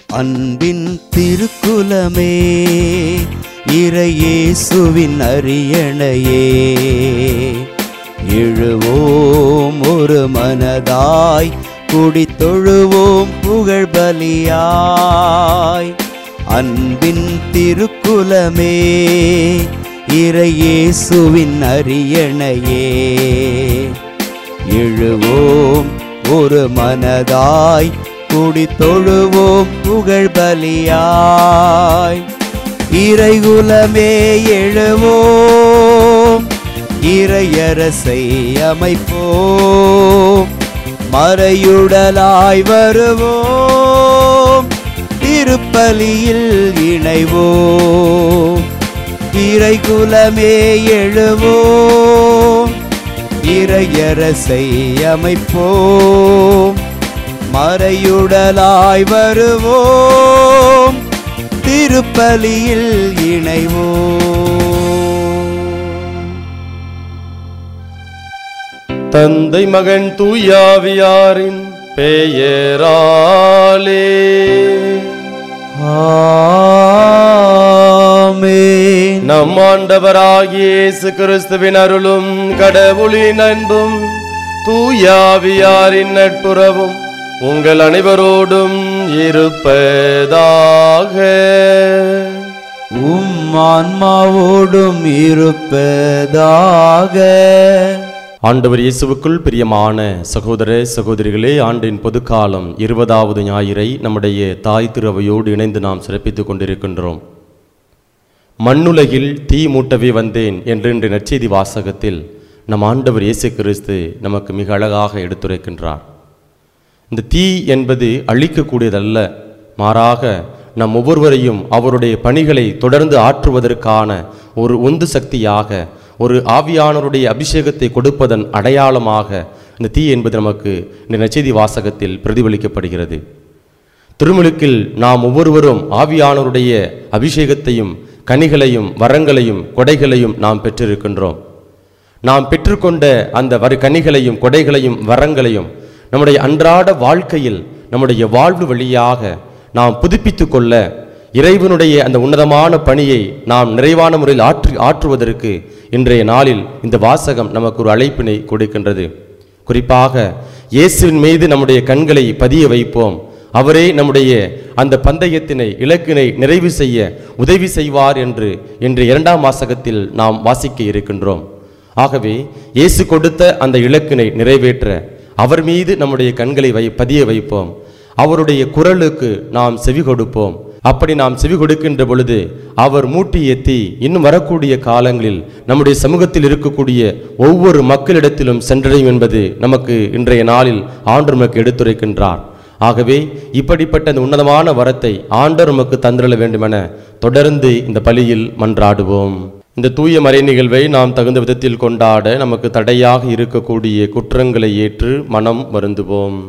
அன்பின் திருக்குலமே இறையேசுவின் அரியணையே எழுவோம் ஒரு மனதாய் குடி தொழுவோம் புகழ் பலியாய் அன்பின் திருக்குலமே இறையேசுவின் அரியணையே எழுவோம் ஒரு மனதாய் குடி தொழுவோம் புகழ் பலியாய் இறைகுலமே எழுவோம் இறையரசை அமைப்போம் மறையுடலாய் வருவோம் திருப்பலியில் இணைவோம் இறைகுலமே எழுவோம் இறையரசை அமைப்போம் மறையுடலாய் வருவோம் திருப்பலியில் இணைவோம் தந்தை மகன் தூயாவியாரின் பெயராலே ஆமென். நம் ஆண்டவராகிய இயேசு கிறிஸ்துவின் அருளும் கடவுளின் அன்பும் தூயாவியாரின் நட்புறவும் உங்கள் அனைவரோடும் இருப்பதாக உம் ஆன்மாவோடும் இருப்பதாக ஆண்டவர் இயேசுவுக்குள் பிரியமான சகோதர சகோதரிகளே ஆண்டின் பொதுக்காலம் இருபதாவது ஞாயிறை நம்முடைய தாய் திருவையோடு இணைந்து நாம் சிறப்பித்துக் கொண்டிருக்கின்றோம் மண்ணுலகில் தீ மூட்டவே வந்தேன் என்ற இன்று நற்செய்தி வாசகத்தில் நம் ஆண்டவர் இயேசு கிறிஸ்து நமக்கு மிக அழகாக எடுத்துரைக்கின்றார் இந்த தீ என்பது அழிக்கக்கூடியதல்ல மாறாக நம் ஒவ்வொருவரையும் அவருடைய பணிகளை தொடர்ந்து ஆற்றுவதற்கான ஒரு உந்து சக்தியாக ஒரு ஆவியானவருடைய அபிஷேகத்தை கொடுப்பதன் அடையாளமாக இந்த தீ என்பது நமக்கு இந்த நச்செய்தி வாசகத்தில் பிரதிபலிக்கப்படுகிறது திருமுழுக்கில் நாம் ஒவ்வொருவரும் ஆவியானவருடைய அபிஷேகத்தையும் கனிகளையும் வரங்களையும் கொடைகளையும் நாம் பெற்றிருக்கின்றோம் நாம் பெற்றுக்கொண்ட அந்த வரு கனிகளையும் கொடைகளையும் வரங்களையும் நம்முடைய அன்றாட வாழ்க்கையில் நம்முடைய வாழ்வு வழியாக நாம் புதுப்பித்துக் கொள்ள இறைவனுடைய அந்த உன்னதமான பணியை நாம் நிறைவான முறையில் ஆற்றி ஆற்றுவதற்கு இன்றைய நாளில் இந்த வாசகம் நமக்கு ஒரு அழைப்பினை கொடுக்கின்றது குறிப்பாக இயேசுவின் மீது நம்முடைய கண்களை பதிய வைப்போம் அவரே நம்முடைய அந்த பந்தயத்தினை இலக்கினை நிறைவு செய்ய உதவி செய்வார் என்று இன்று இரண்டாம் வாசகத்தில் நாம் வாசிக்க இருக்கின்றோம் ஆகவே இயேசு கொடுத்த அந்த இலக்கினை நிறைவேற்ற அவர் மீது நம்முடைய கண்களை வை பதிய வைப்போம் அவருடைய குரலுக்கு நாம் செவி கொடுப்போம் அப்படி நாம் செவி கொடுக்கின்ற பொழுது அவர் மூட்டிய தீ இன்னும் வரக்கூடிய காலங்களில் நம்முடைய சமூகத்தில் இருக்கக்கூடிய ஒவ்வொரு மக்களிடத்திலும் சென்றடையும் என்பது நமக்கு இன்றைய நாளில் ஆண்டு நமக்கு எடுத்துரைக்கின்றார் ஆகவே இப்படிப்பட்ட அந்த உன்னதமான வரத்தை ஆண்டவர் நமக்கு தந்திரல வேண்டுமென தொடர்ந்து இந்த பலியில் மன்றாடுவோம் இந்த தூய மறை நிகழ்வை நாம் தகுந்த விதத்தில் கொண்டாட நமக்கு தடையாக இருக்கக்கூடிய குற்றங்களை ஏற்று மனம் வருந்துவோம்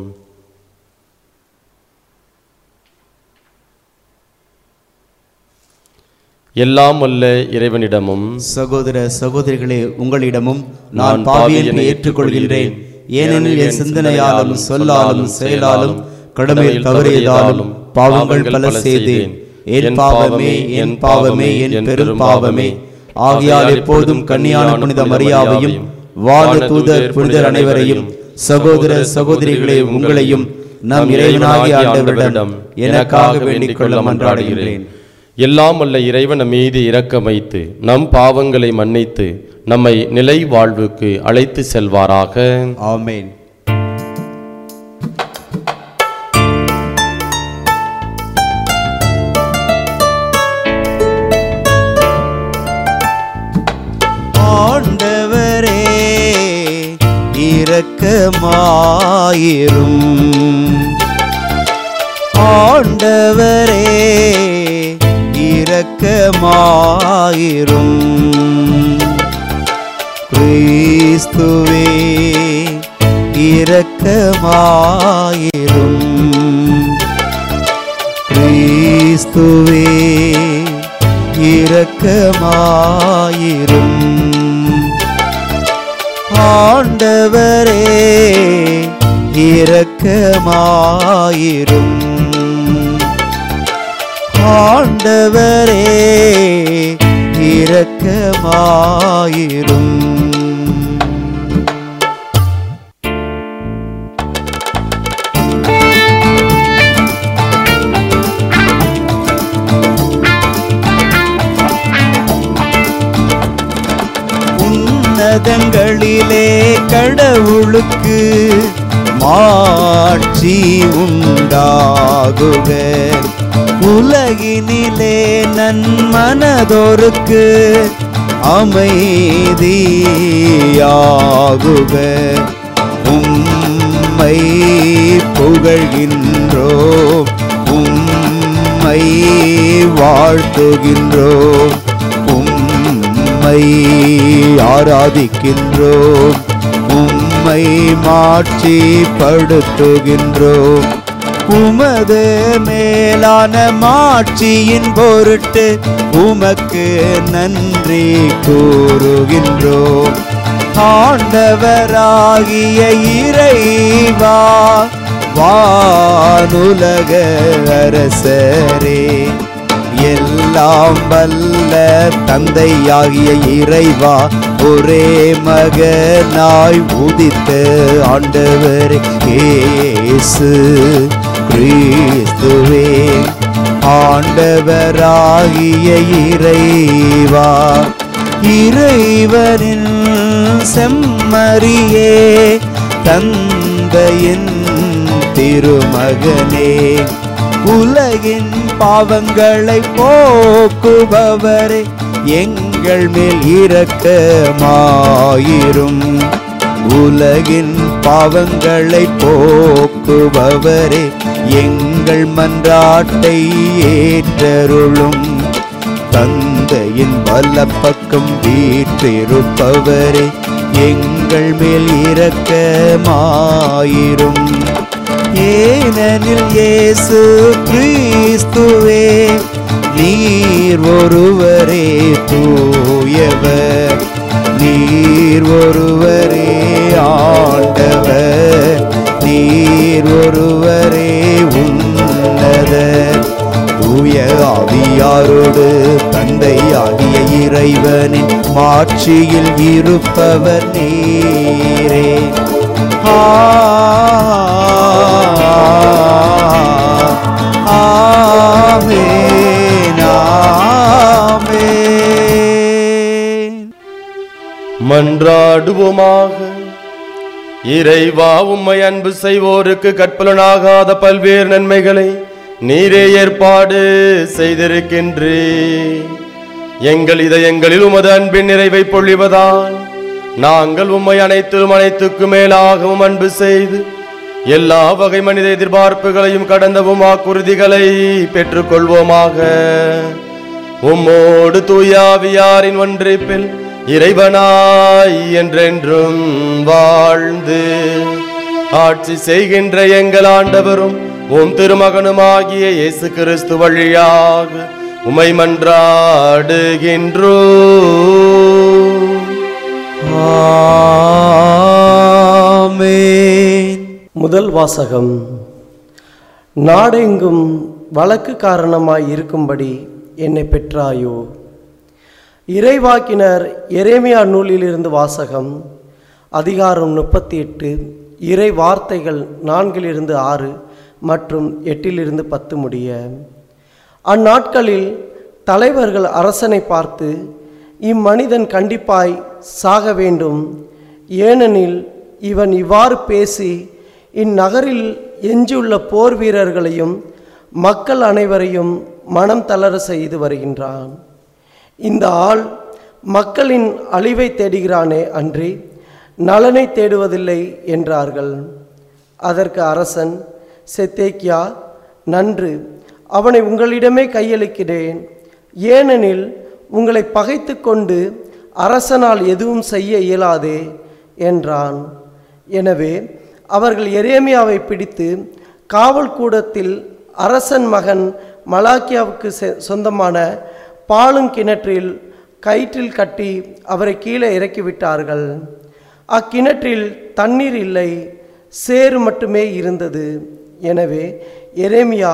எல்லாம் வல்ல இறைவனிடமும் சகோதர சகோதரிகளே உங்களிடமும் நான் நான் பாவி பாவி என என்று ஏற்றுக்கொள்கின்றேன் ஏனெனில் என் சிந்தனையாலும் சொல்லாலும் செயலாலும் கடமையில் தவறியதாலும் பாவங்கள் பல செய்தேன் என் பாவமே என் பாவமே என் பெரும் பாவமே ஆகையால் எப்போதும் கன்னியான புனித மரியாவையும் வாத தூதர் புனிதர் அனைவரையும் சகோதர சகோதரிகளே உங்களையும் நம் இறைவனாகிய ஆண்டவரிடம் எனக்காக வேண்டிக் கொள்ள மன்றாடுகிறேன் எல்லாம் வல்ல இறைவன் நம் மீது இரக்கம் வைத்து நம் பாவங்களை மன்னித்து நம்மை நிலை வாழ்வுக்கு அழைத்து செல்வாராக ஆமென் ஆண்டவரே இரக்கமாயிரும் ஆண்டவரே இரக்கமாயிரும் கிறிஸ்துவே இரக்கமாயிரும் கிறிஸ்துவே இரக்கமாயிரும் ஆண்டவரே இரக்கமாயிரும் ஆண்டவரே இரக்கமாயிரும் உன்னதங்களிலே கடவுளுக்கு மாட்சி உண்டாகுக உலகினிலே நன்மனதோருக்கு அமைதியாகுக உம்மை புகழ்கின்றோம் உம்மை வாழ்த்துகின்றோம் உம்மை ஆராதிக்கின்றோம் உம்மை மாட்சிப்படுத்துகின்றோம் உமது மேலான மாட்சியின் பொருட்டு உமக்கு நன்றி கூறுகின்றோம் ஆண்டவராகிய இறைவா வானுலக அரசரே எல்லாம் வல்ல தந்தையாகிய இறைவா ஒரே மகனாய் உதித்த ஆண்டவர் இயேசு கிறிஸ்துவே ஆண்டவராகிய இறைவா இறைவனின் செம்மறியே தந்தையின் திருமகனே உலகின் பாவங்களை போக்குபவரே எங்கள் மேல் இரக்கமாயிரும் உலகின் பாவங்களை போக்குபவரே எங்கள் மன்றாட்டை ஏற்றருளும் தந்தையின் வலப்பக்கம் வீற்றிருப்பவரே எங்கள் மேல் இரக்கமாயிரும் ஏனெனில் இயேசு கிறிஸ்துவே நீர் ஒருவரே தூயவர் நீர் ஒருவரே ஆண்டவர் நீர் ஒருவரே உன்னதர் தூய ஆவியாரோடு தந்தையாகிய இறைவனின் மாட்சியில் இருப்பவர் நீரே ஆமென், ஆமென். மன்றாடுவோமாக இறைவா உம்மை அன்பு செய்வோருக்கு கற்பலனாகாத பல்வேறு நன்மைகளை நீரே ஏற்பாடு செய்திருக்கின்றே எங்கள் இதயங்களில் உமது அன்பின் நிறைவை பொழிவதால் நாங்கள் உம்மை அனைத்திலும் அனைத்துக்கு மேலாகவும் அன்பு செய்து எல்லா வகை மனித எதிர்பார்ப்புகளையும் கடந்தவும் வாக்குறுதிகளை பெற்றுக்கொள்வோமாக உம்மோடு தூயாவியாரின் ஒன்றிப்பில் இறைவனாய் என்றென்றும் வாழ்ந்து ஆட்சி செய்கின்ற எங்கள் ஆண்டவரும் உம் திருமகனுமாகிய இயேசு கிறிஸ்து வழியாக உமை மன்றாடுகின்றோ ஆமென் முதல் வாசகம் நாடெங்கும் வழக்கு காரணமாய் இருக்கும்படி என்னை பெற்றாயோ இறைவாக்கினர் எரேமியா நூலிலிருந்து வாசகம் அதிகாரம் முப்பத்தி எட்டு இறை வார்த்தைகள் நான்கிலிருந்து ஆறு மற்றும் எட்டிலிருந்து பத்து முடிய அந்நாட்களில் தலைவர்கள் அரசனை பார்த்து இம்மனிதன் கண்டிப்பாய் சாக வேண்டும் ஏனெனில் இவன் இவ்வாறு பேசி இந்நகரில் எஞ்சியுள்ள போர் வீரர்களையும் மக்கள் அனைவரையும் மனம் தளர செய்து வருகின்றான் இந்த ஆள் மக்களின் அழிவை தேடுகிறானே அன்றி நலனை தேடுவதில்லை என்றார்கள் அதற்கு அரசன் செத்தேக்கியா நன்று அவனை உங்களிடமே கையளிக்கிறேன் ஏனெனில் உங்களை பகைத்து கொண்டு அரசனால் எதுவும் செய்ய இயலாதே என்றான் எனவே அவர்கள் எரேமியாவை பிடித்து காவல் கூடத்தில் அரசன் மகன் மலாக்கியாவுக்கு செ- சொந்தமான பாலும் கிணற்றில் கயிற்றில் கட்டி அவரை கீழே இறக்கிவிட்டார்கள் அக்கிணற்றில் தண்ணீர் இல்லை சேறு மட்டுமே இருந்தது எனவே எரேமியா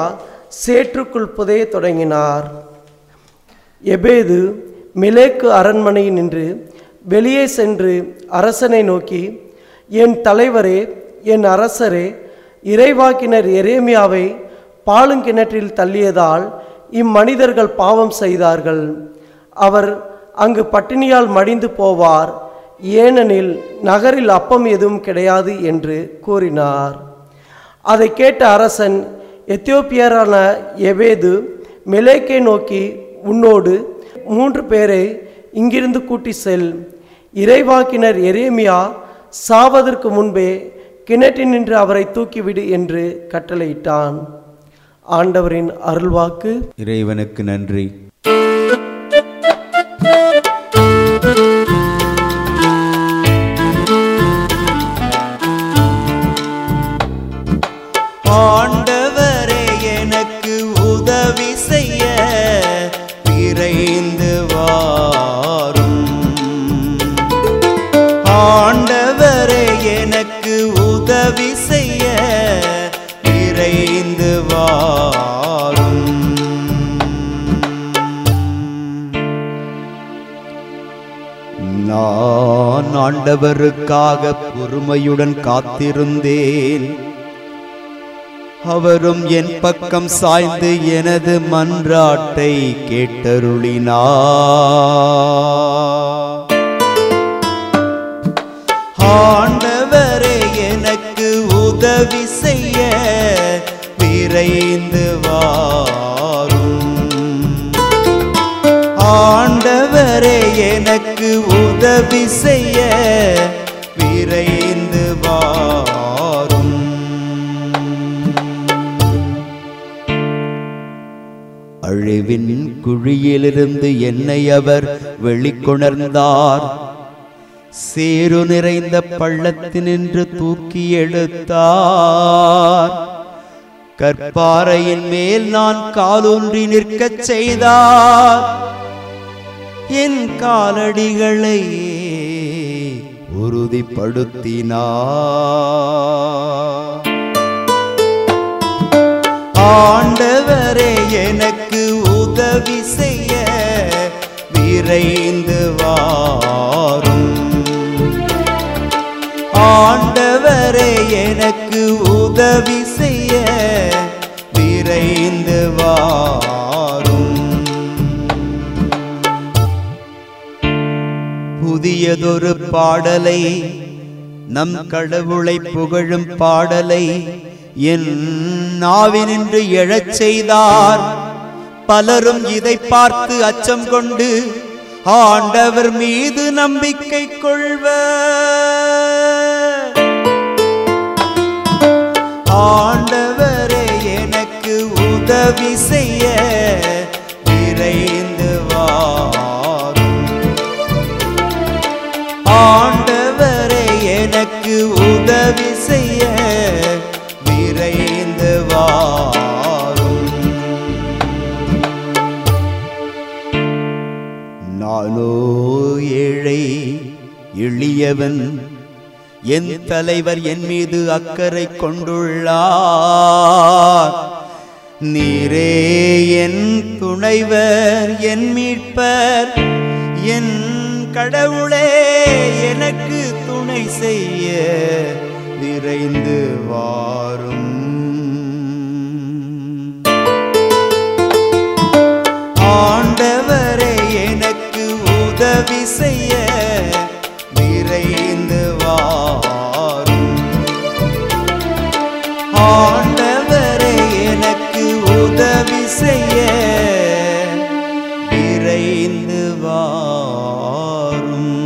சேற்றுக்குள் புதைய தொடங்கினார் எபேது மிலேக்கு அரண்மனையில் நின்று வெளியே சென்று அரசனை நோக்கி என் தலைவரே என் அரசரே இறைவாக்கினர் எரேமியாவை பாலுங்கிணற்றில் தள்ளியதால் இம்மனிதர்கள் பாவம் செய்தார்கள் அவர் அங்கு பட்டினியால் மடிந்து போவார் ஏனெனில் நகரில் அப்பம் எதுவும் கிடையாது என்று கூறினார் அதை கேட்ட அரசன் எத்தியோப்பியரான எவேது மெலேக்கை நோக்கி உன்னோடு மூன்று பேரை இங்கிருந்து கூட்டி செல் இறைவாக்கினர் எரேமியா சாவதற்கு முன்பே கிணற்றில் நின்று அவரை தூக்கிவிடு என்று கட்டளையிட்டான் ஆண்டவரின் அருள்வாக்கு இறைவனுக்கு நன்றி ஆண்டவரே எனக்கு உதவி செய்ய விரைந்து வாரும் ஆண்டவரே எனக்கு உதவி செய்ய விரைந்து வாரும் நான் ஆண்டவருக்காக பொறுமையுடன் காத்திருந்தேன் அவரும் என் பக்கம் சாய்ந்து எனது மன்றாட்டை கேட்டருளினார் ஆண்டவரே எனக்கு உதவி செய்ய விரைந்து வாரும் ஆண்டவரே எனக்கு உதவி செய்ய விரைந்து வாரும் அழிவின் குழியிலிருந்து என்னை அவர் வெளிக்கொணர்ந்தார் சேறு நிறைந்த பள்ளத்தினின்று தூக்கி எடுத்தார் கற்பாறையின் மேல் நான் காலூன்றி நிற்கச் செய்தார் என் காலடிகளை உறுதிப்படுத்தினார் ஆண்டவரே எனக்கு உதவி செய்ய விரைந்து வாரும் ஆண்டவரே எனக்கு உதவி செய்ய விரைந்து வாரும் புதியதொரு பாடலை நம் கடவுளை புகழும் பாடலை என் நாவினின்று எழச் செய்தார் பலரும் இதை பார்த்து அச்சம் கொண்டு ஆண்டவர் மீது நம்பிக்கை கொள்வர் ஆண்டவரே எனக்கு உதவி செய்ய விரைந்து வாரும் ஆண்டவரே எனக்கு உதவி செய்ய விரைந்து வாரும் நானோ ஏழை எளியவன் என் தலைவர் என் மீது அக்கறை கொண்டுள்ளார் நீரே என் துணைவர் என் மீட்பர் என் கடவுளே எனக்கு துணை செய்ய விரைந்து வாரும் ஆண்டவரே எனக்கு உதவி செய்ய விரைந்து வாரும் ஆண்டவரே எனக்கு உதவி செய்ய விரைந்து வாரும்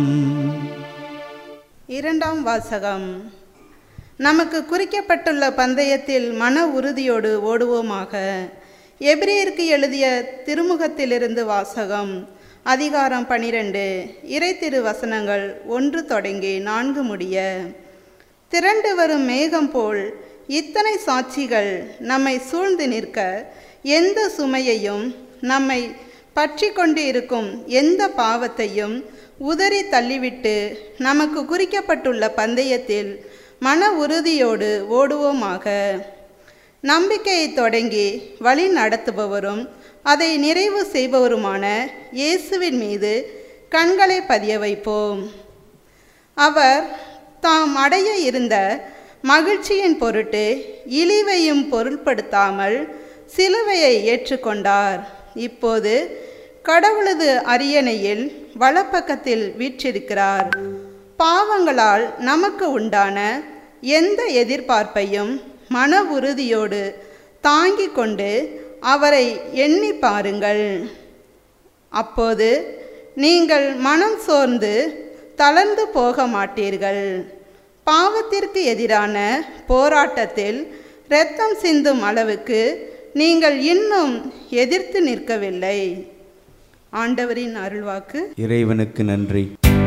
இரண்டாம் வாசகம் நமக்கு குறிக்கப்பட்டுள்ள பந்தயத்தில் மன உறுதியோடு ஓடுவோமாக எபிரேயருக்கு எழுதிய திருமுகத்திலிருந்து வாசகம் அதிகாரம் பனிரெண்டு இறை திரு வசனங்கள் ஒன்று தொடங்கி நான்கு முடிய திரண்டு வரும் மேகம் போல் இத்தனை சாட்சிகள் நம்மை சூழ்ந்து நிற்க எந்த சுமையையும் நம்மை பற்றி கொண்டு இருக்கும் எந்த பாவத்தையும் உதறி தள்ளிவிட்டு நமக்கு குறிக்கப்பட்டுள்ள பந்தயத்தில் மன உறுதியோடு ஓடுவோமாக நம்பிக்கையை தொடங்கி வழி நடத்துபவரும் அதை நிறைவு செய்பவருமான இயேசுவின் மீது கண்களை பதிய வைப்போம் அவர் தாம் அடைய இருந்த மகிழ்ச்சியின் பொருட்டு இழிவையும் பொருட்படுத்தாமல் சிலுவையை ஏற்றுக்கொண்டார் இப்போது கடவுளது அரியணையில் வலப்பக்கத்தில் வீற்றிருக்கிறார் பாவங்களால் நமக்கு உண்டான எந்த எதிர்பார்ப்பையும் மன உறுதியோடு தாங்கிக் கொண்டு அவரை எண்ணி பாருங்கள் அப்போது நீங்கள் மனம் சோர்ந்து தளர்ந்து போக மாட்டீர்கள் பாவத்திற்கு எதிரான போராட்டத்தில் இரத்தம் சிந்தும் அளவுக்கு நீங்கள் இன்னும் எதிர்த்து நிற்கவில்லை ஆண்டவரின் அருள்வாக்கு இறைவனுக்கு நன்றி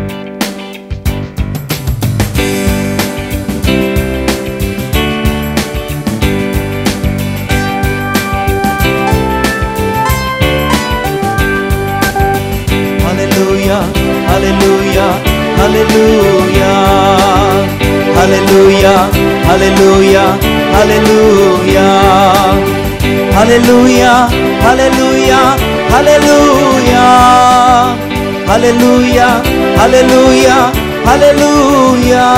Hallelujah, hallelujah, hallelujah. Hallelujah, hallelujah, hallelujah. Hallelujah, hallelujah, hallelujah. Hallelujah, hallelujah, hallelujah.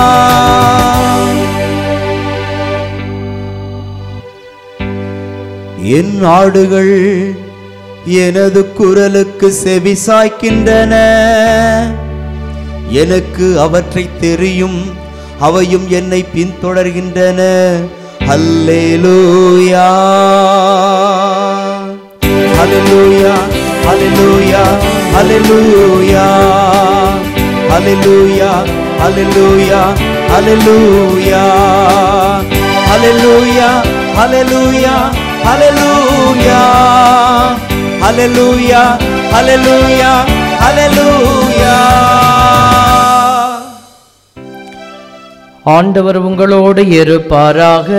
என் ஆடுகள் எனது குரலுக்கு செவி சாய்க்கின்றன எனக்கு அவற்றை தெரியும் அவையும் என்னை பின்தொடர்கின்றன அல்லேலூயா ஹalleluya ஹalleluya ஹalleluya ஹalleluya ஹalleluya ஹalleluya ஹalleluya ஹalleluya ஹalleluya ஹalleluya ஹalleluya ஹalleluya ஆண்டவர் உங்களோடு இருப்பாராக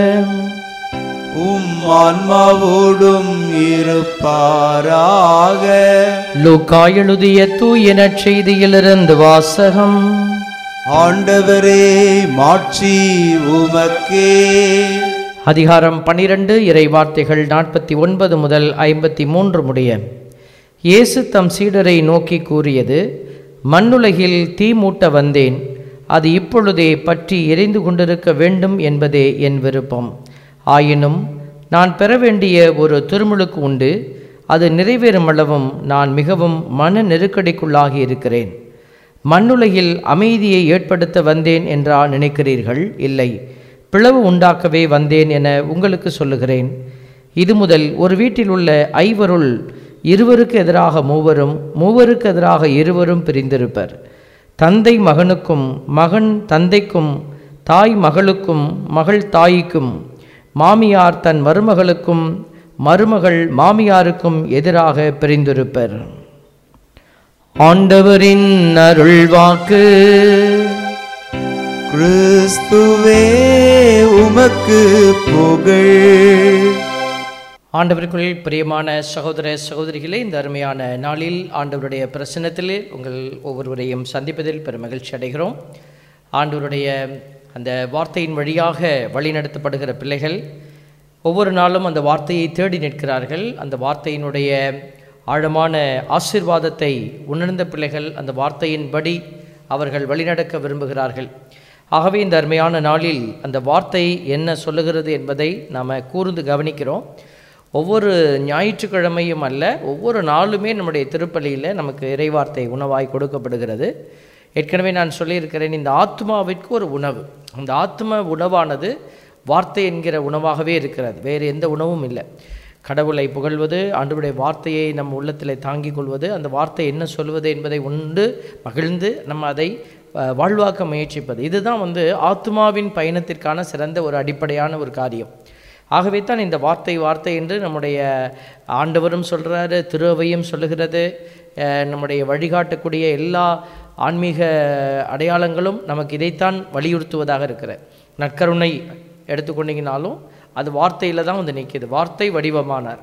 உம் ஆன்மாவோடும் இருப்பாராக லூக்கா எழுதிய தூய நற்செய்தியிலிருந்து வாசகம் ஆண்டவரே மாட்சி உமக்கே அதிகாரம் பனிரெண்டு இறை வார்த்தைகள் நாற்பத்தி ஒன்பது முதல் ஐம்பத்தி மூன்று முடிய இயேசு தம் சீடரை நோக்கி கூறியது மண்ணுலகில் தீ மூட்ட வந்தேன் அது இப்பொழுதே பற்றி எரிந்து கொண்டிருக்க வேண்டும் என்பதே என் விருப்பம் ஆயினும் நான் பெற வேண்டிய ஒரு திருமுழுக்கு உண்டு அது நிறைவேறும் அளவும் நான் மிகவும் மன நெருக்கடிக்குள்ளாகி இருக்கிறேன் மண்ணுலகில் அமைதியை ஏற்படுத்த வந்தேன் என்றா நினைக்கிறீர்கள் இல்லை பிளவு உண்டாக்கவே வந்தேன் என உங்களுக்கு சொல்லுகிறேன் இது முதல் ஒரு வீட்டில் உள்ள ஐவருள் இருவருக்கு எதிராக மூவரும் மூவருக்கு எதிராக இருவரும் பிரிந்திருப்பர் தந்தை மகனுக்கும் மகன் தந்தைக்கும் தாய் மகளுக்கும் மகள் தாய்க்கும் மாமியார் தன் மருமகளுக்கும் மருமகள் மாமியாருக்கும் எதிராக பிரிந்திருப்பர் ஆண்டவரின் அருள்வாக்கு கிறிஸ்துவே உமக்கு புகழ் ஆண்டவருக்குள் பிரியமான சகோதர சகோதரிகளே இந்த அருமையான நாளில் ஆண்டவருடைய பிரசன்னத்திலே உங்கள் ஒவ்வொருவரையும் சந்திப்பதில் பெரும் மகிழ்ச்சி அடைகிறோம் ஆண்டவருடைய அந்த வார்த்தையின் வழியாக வழிநடத்தப்படுகிற பிள்ளைகள் ஒவ்வொரு நாளும் அந்த வார்த்தையை தேடி நிற்கிறார்கள் அந்த வார்த்தையினுடைய ஆழமான ஆசீர்வாதத்தை உணர்ந்த பிள்ளைகள் அந்த வார்த்தையின்படி அவர்கள் வழிநடக்க விரும்புகிறார்கள் ஆகவே இந்த அருமையான நாளில் அந்த வார்த்தை என்ன சொல்லுகிறது என்பதை நாம் கூர்ந்து கவனிக்கிறோம் ஒவ்வொரு ஞாயிற்றுக்கிழமையும் அல்ல ஒவ்வொரு நாளுமே நம்முடைய திருப்பலியில் நமக்கு இறைவார்த்தை உணவாய் கொடுக்கப்படுகிறது ஏற்கனவே நான் சொல்லியிருக்கிறேன் இந்த ஆத்மாவிற்கு ஒரு உணவு அந்த ஆத்ம உணவானது வார்த்தை என்கிற உணவாகவே இருக்கிறது வேறு எந்த உணவும் இல்லை கடவுளை புகழ்வது ஆண்டவருடைய வார்த்தையை நம் உள்ளத்தில் தாங்கிக் கொள்வது அந்த வார்த்தை என்ன சொல்வது என்பதை உண்டு மகிழ்ந்து நம்ம அதை அஹ், வாழ்வாக்க முயற்சிப்பது இதுதான் வந்து ஆத்மாவின் பயணத்திற்கான சிறந்த ஒரு அடிப்படையான ஒரு காரியம் ஆகவே தான் இந்த வார்த்தை வார்த்தை என்று நம்முடைய ஆண்டவரும் சொல்கிறாரு திருவையும் சொல்லுகிறது அஹ், நம்முடைய வழிகாட்டக்கூடிய எல்லா ஆன்மீக அடையாளங்களும் நமக்கு இதைத்தான் வலியுறுத்துவதாக இருக்கிற நற்கருணை எடுத்துக்கொண்டீங்கனாலும் அது வார்த்தையில் தான் வந்து நிற்கிது வார்த்தை வடிவமானார்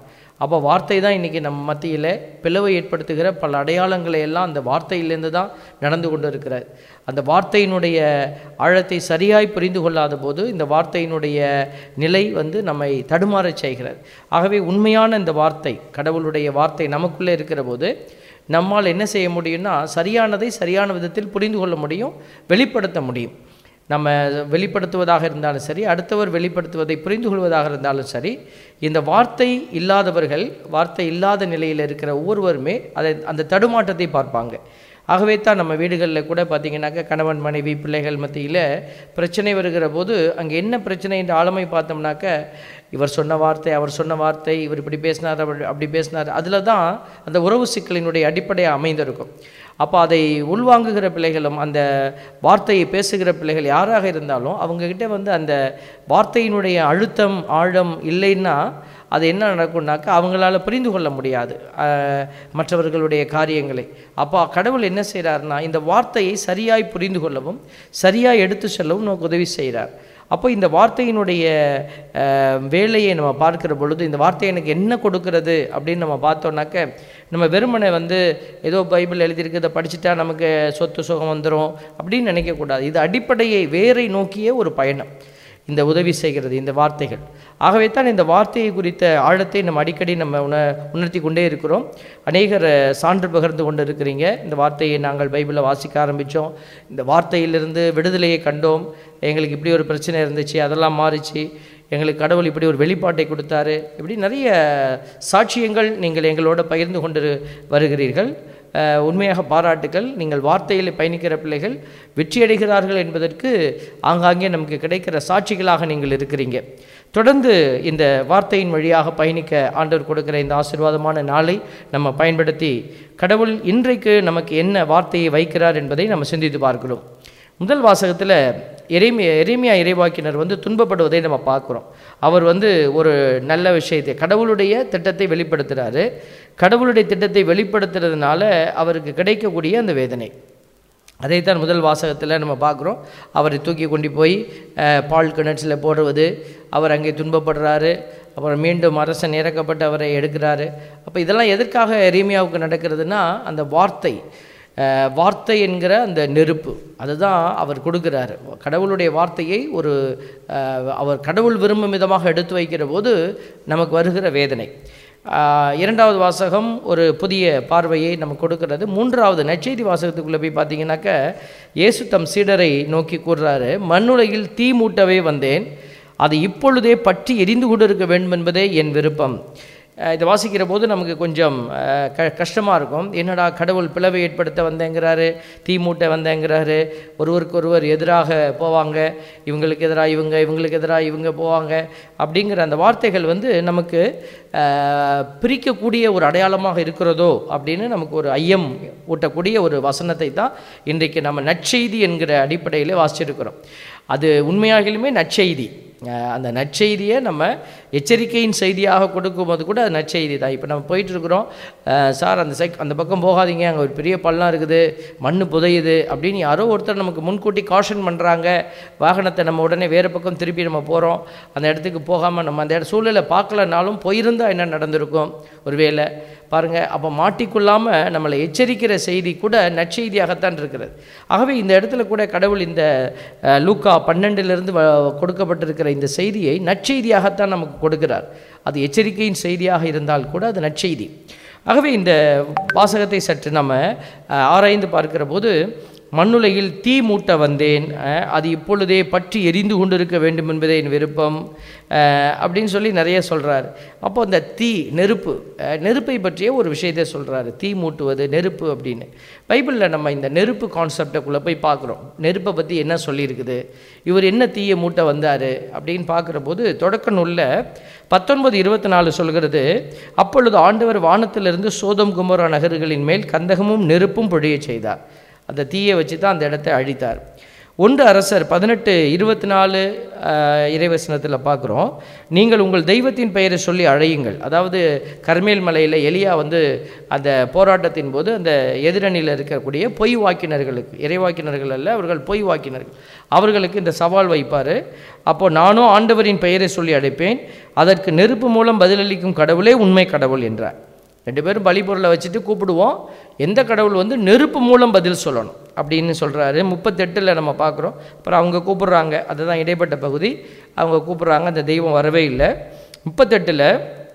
அப்போ வார்த்தை தான் இன்றைக்கி நம்ம மத்தியில் பிளவை ஏற்படுத்துகிற பல அடையாளங்களை எல்லாம் அந்த வார்த்தையிலேருந்து தான் நடந்து கொண்டு இருக்கிறது அந்த வார்த்தையினுடைய ஆழத்தை சரியாய் புரிந்து கொள்ளாத போது இந்த வார்த்தையினுடைய நிலை வந்து நம்மை தடுமாறச் செய்கிறது ஆகவே உண்மையான இந்த வார்த்தை கடவுளுடைய வார்த்தை நமக்குள்ளே இருக்கிற போது நம்மால் என்ன செய்ய முடியும்னா சரியானதை சரியான விதத்தில் புரிந்து கொள்ள முடியும் வெளிப்படுத்த முடியும் நம்ம வெளிப்படுத்துவதாக இருந்தாலும் சரி அடுத்தவர் வெளிப்படுத்துவதை புரிந்து கொள்வதாக இருந்தாலும் சரி இந்த வார்த்தை இல்லாதவர்கள் வார்த்தை இல்லாத நிலையில் இருக்கிற ஒவ்வொருவருமே அதை அந்த தடுமாற்றத்தை பார்ப்பாங்க ஆகவே தான் நம்ம வீடுகளில் கூட பார்த்தீங்கன்னாக்கா கணவன் மனைவி பிள்ளைகள் மத்தியில் பிரச்சனை வருகிற போது அங்கே என்ன பிரச்சனை என்ற ஆழமை பார்த்தோம்னாக்க இவர் சொன்ன வார்த்தை அவர் சொன்ன வார்த்தை இவர் இப்படி பேசினார் அவர் அப்படி பேசினார் அதில் தான் அந்த உறவு சிக்கலினுடைய அடிப்படை அமைந்திருக்கும் அப்போ அதை உள்வாங்குகிற பிள்ளைகளும் அந்த வார்த்தையை பேசுகிற பிள்ளைகள் யாராக இருந்தாலும் அவங்கக்கிட்ட வந்து அந்த வார்த்தையினுடைய அழுத்தம் ஆழம் இல்லைன்னா அது என்ன நடக்கும்னாக்கா அவங்களால புரிந்து கொள்ள முடியாது அஹ், மற்றவர்களுடைய காரியங்களை அப்போ கடவுள் என்ன செய்கிறாருன்னா இந்த வார்த்தையை சரியாய் புரிந்து கொள்ளவும் சரியாய் எடுத்து செல்லவும் நமக்கு உதவி செய்கிறார் அப்போ இந்த வார்த்தையினுடைய அஹ், வேலையை நம்ம பார்க்கிற பொழுது இந்த வார்த்தை எனக்கு என்ன கொடுக்கிறது அப்படின்னு நம்ம பார்த்தோம்னாக்க நம்ம வெறுமனை வந்து ஏதோ பைபிள் எழுதியிருக்கிறத படிச்சுட்டா நமக்கு சொத்து சுகம் வந்துடும் அப்படின்னு நினைக்கக்கூடாது இது அடிப்படையை வேரை நோக்கிய ஒரு பயணம் இந்த உதவி செய்கிறது இந்த வார்த்தைகள் ஆகவே தான் இந்த வார்த்தையை குறித்த ஆழத்தை நம்ம அடிக்கடி நம்ம உண உணர்த்தி கொண்டே இருக்கிறோம் அநேகர் அஹ், சான்று பகிர்ந்து கொண்டு இருக்கிறீங்க இந்த வார்த்தையை நாங்கள் பைபிளில் வாசிக்க ஆரம்பித்தோம் இந்த வார்த்தையிலிருந்து விடுதலையை கண்டோம் எங்களுக்கு இப்படி ஒரு பிரச்சனை இருந்துச்சு அதெல்லாம் மாறிச்சு எங்களுக்கு கடவுள் இப்படி ஒரு வெளிப்பாட்டை கொடுத்தாரு இப்படி நிறைய சாட்சியங்கள் நீங்கள் எங்களோட பகிர்ந்து கொண்டு வருகிறீர்கள் அஹ், உண்மையாக பாராட்டுக்கள் நீங்கள் வார்த்தையில் பயணிக்கிற பிள்ளைகள் வெற்றியடைகிறார்கள் என்பதற்கு ஆங்காங்கே நமக்கு கிடைக்கிற சாட்சிகளாக நீங்கள் இருக்கிறீங்க தொடர்ந்து இந்த வார்த்தையின் வழியாக பயணிக்க ஆண்டவர் கொடுக்கிற இந்த ஆசீர்வாதமான நாளை நம்ம பயன்படுத்தி கடவுள் இன்றைக்கு நமக்கு என்ன வார்த்தையை வைக்கிறார் என்பதை நம்ம சிந்தித்து பார்க்கிறோம் முதல் வாசகத்தில் எரேமிய எரேமியா இறைவாக்கினர் வந்து துன்பப்படுவதை நம்ம பார்க்குறோம் அவர் வந்து ஒரு நல்ல விஷயத்தை கடவுளுடைய திட்டத்தை வெளிப்படுத்துகிறாரு கடவுளுடைய திட்டத்தை வெளிப்படுத்துறதுனால அவருக்கு கிடைக்கக்கூடிய அந்த வேதனை அதைத்தான் முதல் வாசகத்தில் நம்ம பார்க்குறோம் அவரை தூக்கி கொண்டு போய் அஹ், பால் கிணற்றில் போடுவது அவர் அங்கே துன்பப்படுறாரு அப்புறம் மீண்டும் அரசன் இறக்கப்பட்டு அவரை எடுக்கிறாரு அப்போ இதெல்லாம் எதற்காக எரேமியாவுக்கு நடக்கிறதுனா அந்த வார்த்தை அஹ், வார்த்தை என்கிற அந்த நெருப்பு அதுதான் அவர் கொடுக்குறாரு கடவுளுடைய வார்த்தையை ஒரு அஹ், அவர் கடவுள் விரும்பும் விதமாக எடுத்து வைக்கிற போது நமக்கு வருகிற வேதனை ஆஹ் இரண்டாவது வாசகம் ஒரு புதிய பார்வையை நமக்கு கொடுக்கிறது மூன்றாவது நற்செய்தி வாசகத்துக்குள்ளே போய் பார்த்தீங்கன்னாக்க இயேசு தம் சீடரை நோக்கி கூறுறாரு மண்ணுலகில் தீ மூட்டவே வந்தேன் அது இப்பொழுதே பற்றி எரிந்து கொண்டிருக்க வேண்டும் என்பதே என் விருப்பம் அஹ் இதை வாசிக்கிற போது நமக்கு கொஞ்சம் அஹ், க கஷ்டமாக இருக்கும் என்னடா கடவுள் பிளவை ஏற்படுத்த வந்தேங்கிறாரு தீ மூட்டை வந்தேங்கிறாரு ஒருவருக்கு ஒருவர் எதிராக போவாங்க இவங்களுக்கு எதிராக இவங்க இவங்களுக்கு எதிராக இவங்க போவாங்க அப்படிங்கிற அந்த வார்த்தைகள் வந்து நமக்கு அஹ், பிரிக்கக்கூடிய ஒரு அடையாளமாக இருக்கிறதோ அப்படின்னு நமக்கு ஒரு ஐயம் ஊட்டக்கூடிய ஒரு வசனத்தை தான் இன்றைக்கு நம்ம நற்செய்தி என்கிற அடிப்படையில் வாசிச்சிருக்கிறோம் அது உண்மையாகிலுமே நற்செய்தி அஹ் அந்த நற்செய்தியை நம்ம எச்சரிக்கையின் செய்தியாக கொடுக்கும்போது கூட அது நற்செய்தி தான் இப்போ நம்ம போயிட்டு இருக்கிறோம் அஹ் சார் அந்த சைக் அந்த பக்கம் போகாதீங்க அங்கே ஒரு பெரிய பள்ளம் இருக்குது மண் புதையுது அப்படின்னு யாரோ ஒருத்தர் நமக்கு முன்கூட்டி காஷன் பண்ணுறாங்க வாகனத்தை நம்ம உடனே வேறு பக்கம் திருப்பி நம்ம போகிறோம் அந்த இடத்துக்கு போகாமல் நம்ம அந்த இட சூழ்நிலை பார்க்கலனாலும் போயிருந்தால் என்ன நடந்திருக்கும் ஒருவேளை பாருங்கள் அப்போ மாட்டிக்கொள்ளாமல் நம்மளை எச்சரிக்கிற செய்தி கூட நற்செய்தியாகத்தான் இருக்கிறது ஆகவே இந்த இடத்துல கூட கடவுள் இந்த அஹ், லூக்கா பன்னெண்டிலிருந்து வ- கொடுக்கப்பட்டிருக்கிற இந்த செய்தியை நற்செய்தியாகத்தான் நமக்கு கொடுக்கிறார் அது எச்சரிக்கையின் செய்தியாக இருந்தால் கூட அது நற்செய்தி ஆகவே இந்த வாசகத்தை சற்று நம்ம அஹ், ஆராய்ந்து பார்க்கிற போது மண்ணுலகில் தீ மூட்ட வந்தேன் அஹ், அது இப்பொழுதே பற்றி எரிந்து கொண்டிருக்க வேண்டும் என்பதே என் விருப்பம் அஹ், அப்படின்னு சொல்லி நிறைய சொல்கிறார் அப்போ அந்த தீ நெருப்பு அஹ், நெருப்பை பற்றிய ஒரு விஷயத்தை சொல்கிறாரு தீ மூட்டுவது நெருப்பு அப்படின்னு பைபிளில் நம்ம இந்த நெருப்பு கான்செப்டுக்குள்ளே போய் பார்க்குறோம் நெருப்பை பற்றி என்ன சொல்லியிருக்குது இவர் என்ன தீயை மூட்ட வந்தார் அப்படின்னு பார்க்குற போது தொடக்க நூலில் பத்தொன்பது இருபத்தி நாலு சொல்கிறது அப்பொழுது ஆண்டவர் வானத்திலிருந்து சோதம் குமரா நகர்களின் மேல் கந்தகமும் நெருப்பும் பொழியச் செய்தார் அந்த தீயை வச்சு தான் அந்த இடத்தை அழித்தார் ஒன்று அரசர் பதினெட்டு இருபத்தி நாலு இறைவசனத்தில் பார்க்குறோம் நீங்கள் உங்கள் தெய்வத்தின் பெயரை சொல்லி அழையுங்கள் அதாவது கர்மேல் மலையில் எலியா வந்து அந்த போராட்டத்தின் போது அந்த எதிரணியில் இருக்கக்கூடிய பொய் வாக்கினர்களுக்கு இறைவாக்கினர்கள் அல்ல அவர்கள் பொய் வாக்கினர்கள் அவர்களுக்கு இந்த சவால் வைப்பார் அப்போ நானும் ஆண்டவரின் பெயரை சொல்லி அழைப்பேன் அதற்கு நெருப்பு மூலம் பதிலளிக்கும் கடவுளே உண்மை கடவுள் என்றார் ரெண்டு பேரும் பலிபொருளை வச்சுட்டு கூப்பிடுவோம் எந்த கடவுள் வந்து நெருப்பு மூலம் பதில் சொல்லணும் அப்படின்னு சொல்கிறாரு முப்பத்தெட்டில் நம்ம பார்க்குறோம் அப்புறம் அவங்க கூப்பிடுறாங்க அதுதான் இடைப்பட்ட பகுதி அவங்க கூப்பிடுறாங்க அந்த தெய்வம் வரவே இல்லை முப்பத்தெட்டில்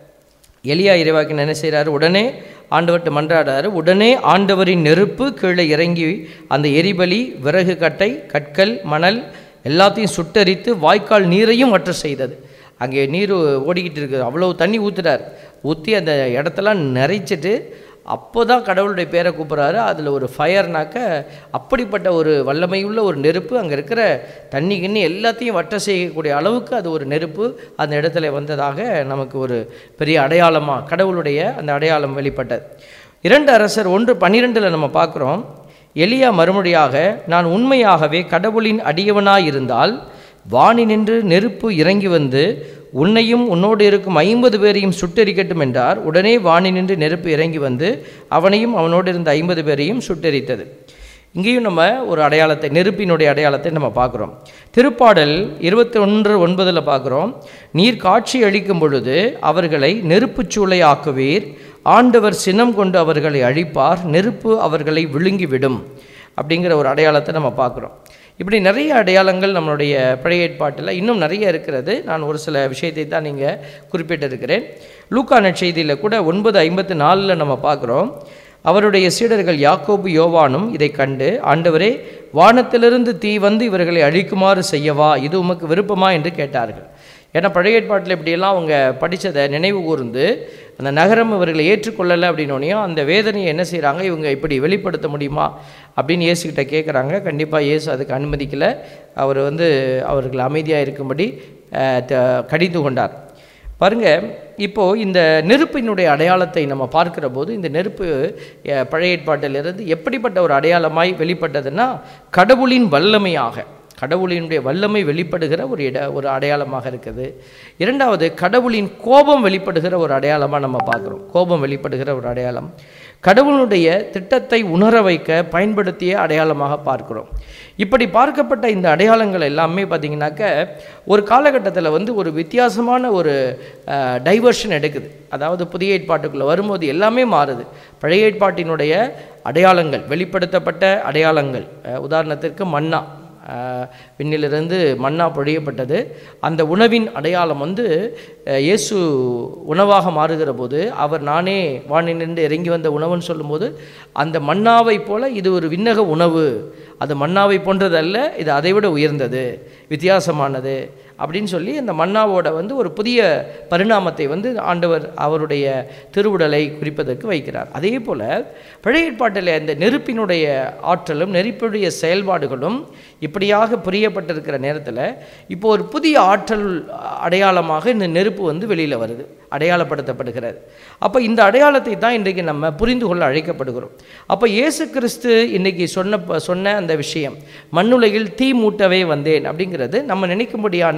எலியா இறைவாக்கின் என்ன செய்கிறாரு உடனே ஆண்டவர்கிட்ட மன்றாடாரு உடனே ஆண்டவரின் நெருப்பு கீழே இறங்கி அந்த எரிபலி விறகு கட்டை கற்கள் மணல் எல்லாத்தையும் சுட்டரித்து வாய்க்கால் நீரையும் வற்ற செய்தது அங்கே நீர் ஓடிக்கிட்டு இருக்குது அவ்வளோ தண்ணி ஊற்றுறார் ஊற்றி அந்த இடத்தெல்லாம் நிறைச்சிட்டு அப்போ தான் கடவுளுடைய பேரை கூப்பிட்றாரு அதில் ஒரு ஃபயர்னாக்க அப்படிப்பட்ட ஒரு வல்லமையுள்ள ஒரு நெருப்பு அங்கே இருக்கிற தண்ணி கிண்ணி எல்லாத்தையும் வட்ட செய்யக்கூடிய அளவுக்கு அது ஒரு நெருப்பு அந்த இடத்துல வந்ததாக நமக்கு ஒரு பெரிய அடையாளமாக கடவுளுடைய அந்த அடையாளம் வெளிப்பட்டது இரண்டு அரசர் ஒன்று பன்னிரெண்டில் நம்ம பார்க்குறோம் எலியா மறுமொழியாக நான் உண்மையாகவே கடவுளின் அடியவனாய் இருந்தால் வானி நின்று நெருப்பு இறங்கி வந்து உன்னையும் உன்னோடு இருக்கும் ஐம்பது பேரையும் சுட்டெரிக்கட்டும் என்றார் உடனே வானி நின்று நெருப்பு இறங்கி வந்து அவனையும் அவனோடு இருந்த ஐம்பது பேரையும் சுட்டெரித்தது இங்கேயும் நம்ம ஒரு அடையாளத்தை நெருப்பினுடைய அடையாளத்தை நம்ம பார்க்குறோம் திருப்பாடல் இருபத்தி ஒன்று ஒன்பதில் பார்க்குறோம் நீர் காட்சி அளிக்கும் பொழுது அவர்களை நெருப்புச் சூளை ஆக்குவீர் ஆண்டவர் சினம் கொண்டு அவர்களை அழிப்பார் நெருப்பு அவர்களை விழுங்கிவிடும் அப்படிங்கிற ஒரு அடையாளத்தை நம்ம பார்க்குறோம் இப்படி நிறைய அடையாளங்கள் நம்மளுடைய பழைய ஏற்பாட்டில் இன்னும் நிறைய இருக்கிறது நான் ஒரு சில விஷயத்தை தான் நீங்கள் குறிப்பிட்டிருக்கிறேன் லூக்கா நற்செய்தியில் கூட ஒன்பது ஐம்பத்து நாலில் நம்ம பார்க்குறோம் அவருடைய சீடர்கள் யாக்கோபு யோவானும் இதை கண்டு ஆண்டவரே வானத்திலிருந்து தீ வந்து இவர்களை அழிக்குமாறு செய்யவா இது உமக்கு விருப்பமா என்று கேட்டார்கள் ஏன்னா பழைய ஏற்பாட்டில் இப்படியெல்லாம் அவங்க படித்ததை நினைவு கூர்ந்து அந்த நகரம் இவர்களை ஏற்றுக்கொள்ளலை அப்படின்னோனையும் அந்த வேதனையை என்ன செய்கிறாங்க இவங்க இப்படி வெளிப்படுத்த முடியுமா அப்படின்னு இயேசுகிட்ட கேட்குறாங்க கண்டிப்பாக இயேசு அதுக்கு அனுமதிக்கலை அவர் வந்து அவர்கள் அமைதியாக இருக்கும்படி அஹ், த- கடிந்து கொண்டார் பாருங்க இப்போ இந்த நெருப்பினுடைய அடையாளத்தை நம்ம பார்க்கிற போது இந்த நெருப்பு அஹ், பழைய ஏற்பாட்டிலிருந்து எப்படிப்பட்ட ஒரு அடையாளமாய் வெளிப்பட்டதுன்னா கடவுளின் வல்லமையாக கடவுளினுடைய வல்லமை வெளிப்படுகிற ஒரு இட ஒரு அடையாளமாக இருக்குது இரண்டாவது கடவுளின் கோபம் வெளிப்படுகிற ஒரு அடையாளமாக நம்ம பார்க்குறோம் கோபம் வெளிப்படுகிற ஒரு அடையாளம் கடவுளுடைய திட்டத்தை உணர வைக்க பயன்படுத்திய அடையாளமாக பார்க்கிறோம் இப்படி பார்க்கப்பட்ட இந்த அடையாளங்கள் எல்லாமே பார்த்திங்கனாக்க ஒரு காலகட்டத்தில் வந்து ஒரு வித்தியாசமான ஒரு டைவர்ஷன் எடுக்குது அதாவது புதிய ஏற்பாட்டுக்குள்ளே வரும்போது எல்லாமே மாறுது பழைய ஏற்பாட்டினுடைய அடையாளங்கள் வெளிப்படுத்தப்பட்ட அடையாளங்கள் அஹ், உதாரணத்திற்கு மன்னா ஆஹ் விண்ணிலிருந்து மன்னா பொழியப்பட்டது அந்த உணவின் அடையாளம் வந்து அஹ், இயேசு உணவாக மாறுகிற போது அவர் நானே வானிலிருந்து இறங்கி வந்த உணவுன்னு சொல்லும்போது அந்த மன்னாவை போல இது ஒரு விண்ணக உணவு அது மன்னாவை போன்றது அல்ல இது அதைவிட உயர்ந்தது வித்தியாசமானது அப்படின்னு சொல்லி அந்த மன்னாவோட வந்து ஒரு புதிய பரிணாமத்தை வந்து ஆண்டவர் அவருடைய திருவுடலை குறிப்பதற்கு வைக்கிறார் அதே போல் பழைய ஏற்பாட்டில் இந்த நெருப்பினுடைய ஆற்றலும் நெருப்புடைய செயல்பாடுகளும் இப்படியாக புரியப்பட்டிருக்கிற நேரத்தில் இப்போ ஒரு புதிய ஆற்றல் அடையாளமாக இந்த நெருப்பு வந்து வெளியில் வருது அடையாளப்படுத்தப்படுகிறது அப்போ இந்த அடையாளத்தை தான் இன்றைக்கு நம்ம புரிந்து கொள்ள அழைக்கப்படுகிறோம் அப்போ இயேசு கிறிஸ்து இன்னைக்கு சொன்ன சொன்ன அந்த விஷயம் மண்ணுலகில் தீ மூட்டவே வந்தேன் அப்படிங்கிறது நம்ம நினைக்கும்படியான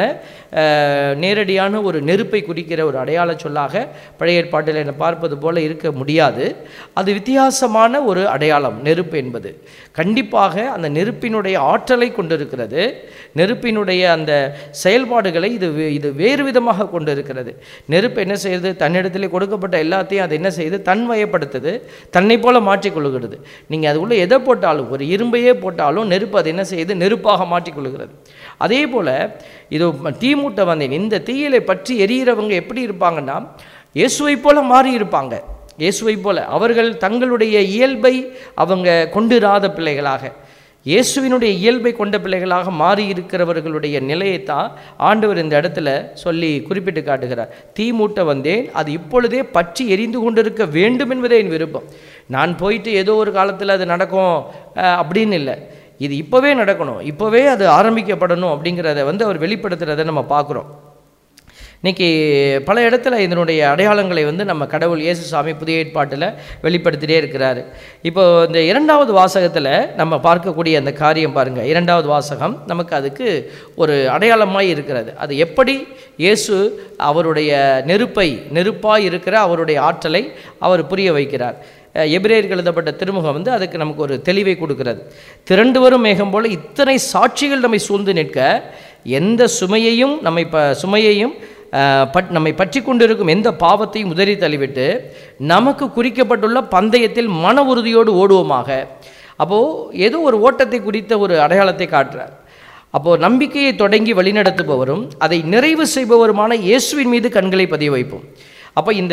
அஹ், நேரடியான ஒரு நெருப்பை குறிக்கிற ஒரு அடையாள சொல்லாக பழைய ஏற்பாட்டில் என்ன பார்ப்பது போல இருக்க முடியாது அது வித்தியாசமான ஒரு அடையாளம் நெருப்பு என்பது கண்டிப்பாக அந்த நெருப்பினுடைய ஆற்றலை கொண்டிருக்கிறது நெருப்பினுடைய அந்த செயல்பாடுகளை இது வே- இது வேறு விதமாக கொண்டிருக்கிறது நெருப்பு என்ன செய்யுது தன்னிடத்திலே கொடுக்கப்பட்ட எல்லாத்தையும் அது என்ன செய்யுது தன்வயப்படுத்துது தன்னை போல மாற்றிக்கொள்கிறது நீங்கள் அது உள்ள எதை போட்டாலும் ஒரு இரும்பையே போட்டாலும் நெருப்பு அது என்ன செய்யுது நெருப்பாக மாற்றிக்கொள்கிறது அதே போல் இது தீ மூட்ட வந்தேன் இந்த தீயிலை பற்றி எரியிறவங்க எப்படி இருப்பாங்கன்னா இயேசுவை போல மாறி இருப்பாங்க இயேசுவை போல அவர்கள் தங்களுடைய இயல்பை அவங்க கொண்டிராத பிள்ளைகளாக இயேசுவினுடைய இயல்பை கொண்ட பிள்ளைகளாக மாறி இருக்கிறவர்களுடைய நிலையைத்தான் ஆண்டவர் இந்த இடத்துல சொல்லி குறிப்பிட்டு காட்டுகிறார் தீ மூட்ட வந்தேன் அது இப்பொழுதே பற்றி எரிந்து கொண்டிருக்க வேண்டும் என்பதே என் விருப்பம் நான் போயிட்டு ஏதோ ஒரு காலத்தில் அது நடக்கும் அஹ், அப்படின்னு இல்லை இது இப்போவே நடக்கணும் இப்போவே அது ஆரம்பிக்கப்படணும் அப்படிங்கிறத வந்து அவர் வெளிப்படுத்துறதை நம்ம பார்க்குறோம் இன்னைக்கு பல இடத்துல இதனுடைய அடையாளங்களை வந்து நம்ம கடவுள் இயேசு சாமி புதிய ஏற்பாட்டில் வெளிப்படுத்திட்டே இருக்கிறாரு இப்போ இந்த இரண்டாவது வாசகத்தில் நம்ம பார்க்கக்கூடிய அந்த காரியம் பாருங்கள் இரண்டாவது வாசகம் நமக்கு அதுக்கு ஒரு அடையாளமாய் இருக்கிறது அது எப்படி இயேசு அவருடைய நெருப்பை நெருப்பாய் இருக்கிற அவருடைய ஆற்றலை அவர் புரிய வைக்கிறார் அஹ் எபிரேயருக்கு எழுதப்பட்ட திருமுகம் வந்து அதுக்கு நமக்கு ஒரு தெளிவை கொடுக்கிறது திரண்டு வரும் மேகம் போல இத்தனை சாட்சிகள் நம்மை சூழ்ந்து நிற்க எந்த சுமையையும் நம்மை ப சுமையையும் அஹ், பட் நம்மை பற்றி கொண்டிருக்கும் எந்த பாவத்தையும் உதறி தள்ளிவிட்டு நமக்கு குறிக்கப்பட்டுள்ள பந்தயத்தில் மன உறுதியோடு ஓடுவோமாக அப்போது ஏதோ ஒரு ஓட்டத்தை குறித்த ஒரு அடையாளத்தை காட்டுறார் அப்போது நம்பிக்கையை தொடங்கி வழிநடத்துபவரும் அதை நிறைவு செய்பவருமான இயேசுவின் மீது கண்களை பதிய வைப்போம் அப்போ இந்த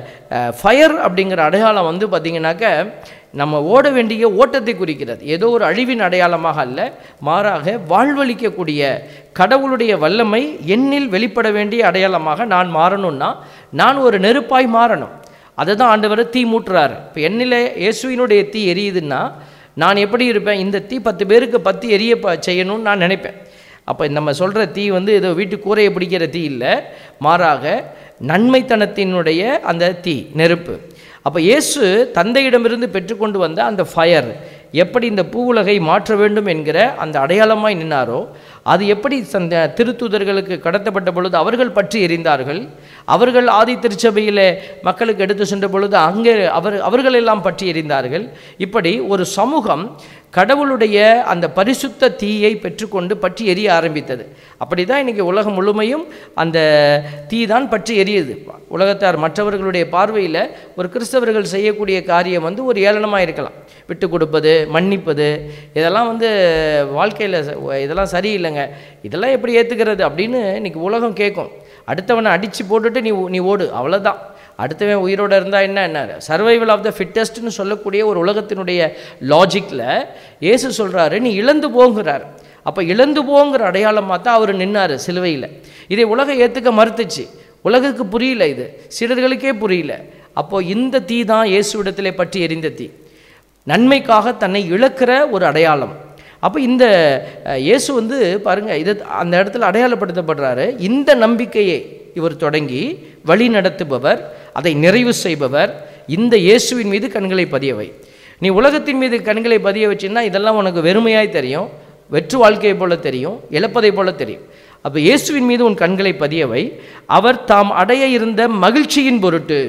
ஃபயர் அப்படிங்கிற அடையாளம் வந்து பார்த்திங்கனாக்க நம்ம ஓட வேண்டிய ஓட்டத்தை குறிக்கிறது ஏதோ ஒரு அழிவின் அடையாளமாக அல்ல மாறாக வாழ்வளிக்கக்கூடிய கடவுளுடைய வல்லமை என்னில் வெளிப்பட வேண்டிய அடையாளமாக நான் மாறணும்னா நான் ஒரு நெருப்பாய் மாறணும் அதை தான் ஆண்டவர் தீ மூட்டுறாரு இப்போ என்னில் இயேசுவினுடைய தீ எரியுதுன்னா நான் எப்படி இருப்பேன் இந்த தீ பத்து பேருக்கு பத்து எரிய ப- செய்யணும்னு நான் நினைப்பேன் அப்போ நம்ம சொல்கிற தீ வந்து ஏதோ வீட்டு கூரையை பிடிக்கிற தீ இல்லை மாறாக நன்மைத்தனத்தினுடைய அந்த தீ நெருப்பு அப்போ இயேசு தந்தையிடமிருந்து பெற்றுக்கொண்டு வந்த அந்த ஃபயர் எப்படி இந்த பூவுலகை மாற்ற வேண்டும் என்கிற அந்த அடையாளமாய் நின்னாரோ அது எப்படி அந்த திருத்தூதர்களுக்கு கடத்தப்பட்ட பொழுது அவர்கள் பற்றி எரிந்தார்கள் அவர்கள் ஆதி திருச்சபையிலே மக்களுக்கு எடுத்து சென்ற பொழுது அங்கே அவர் அவர்களெல்லாம் பற்றி எரிந்தார்கள் இப்படி ஒரு சமூகம் கடவுளுடைய அந்த பரிசுத்த தீயை பெற்றுக்கொண்டு பற்றி எரிய ஆரம்பித்தது அப்படி தான் இன்றைக்கி உலகம் முழுமையும் அந்த தீ தான் பற்றி எரியுது உலகத்தார் மற்றவர்களுடைய பார்வையில் ஒரு கிறிஸ்தவர்கள் செய்யக்கூடிய காரியம் வந்து ஒரு ஏளனமாக இருக்கலாம் விட்டு கொடுப்பது மன்னிப்பது இதெல்லாம் வந்து வாழ்க்கையில் இதெல்லாம் சரியில்லைங்க இதெல்லாம் எப்படி ஏற்றுக்கிறது அப்படின்னு இன்னைக்கு உலகம் கேட்கும் அடுத்தவனை அடித்து போட்டுட்டு நீ நீ ஓடு அவ்வளோதான் அடுத்தவன் உயிரோடு இருந்தால் என்ன என்ன சர்வைவல் ஆஃப் த ஃபிட்டஸ்ட்னு சொல்லக்கூடிய ஒரு உலகத்தினுடைய லாஜிக்கில் இயேசு சொல்கிறாரு நீ இழந்து போங்கிறார் அப்போ இழந்து போங்கிற அடையாளமாக தான் அவர் நின்னார் சிலுவையில் இதை உலகம் ஏற்றுக்க மறுத்துச்சு உலகுக்கு புரியல இது சிலர்களுக்கே புரியல அப்போ இந்த தீ தான் இயேசுவிடத்திலே பற்றி எரிந்த தீ நன்மைக்காக தன்னை இழக்கிற ஒரு அடையாளம் அப்போ இந்த அஹ், இயேசு வந்து பாருங்க இது அந்த இடத்துல அடையாளப்படுத்தப்படுறாரு இந்த நம்பிக்கையை இவர் தொடங்கி வழி நடத்துபவர் அதை நிறைவு செய்பவர் இந்த இயேசுவின் மீது கண்களை பதியவை நீ உலகத்தின் மீது கண்களை பதிய வச்சின்னா இதெல்லாம் உனக்கு வெறுமையாய் தெரியும் வெற்று வாழ்க்கையை போல தெரியும் இழப்பதை போல தெரியும் அப்போ இயேசுவின் மீது உன் கண்களை பதியவை அவர் தாம் அடைய இருந்த மகிழ்ச்சியின் பொருட்டு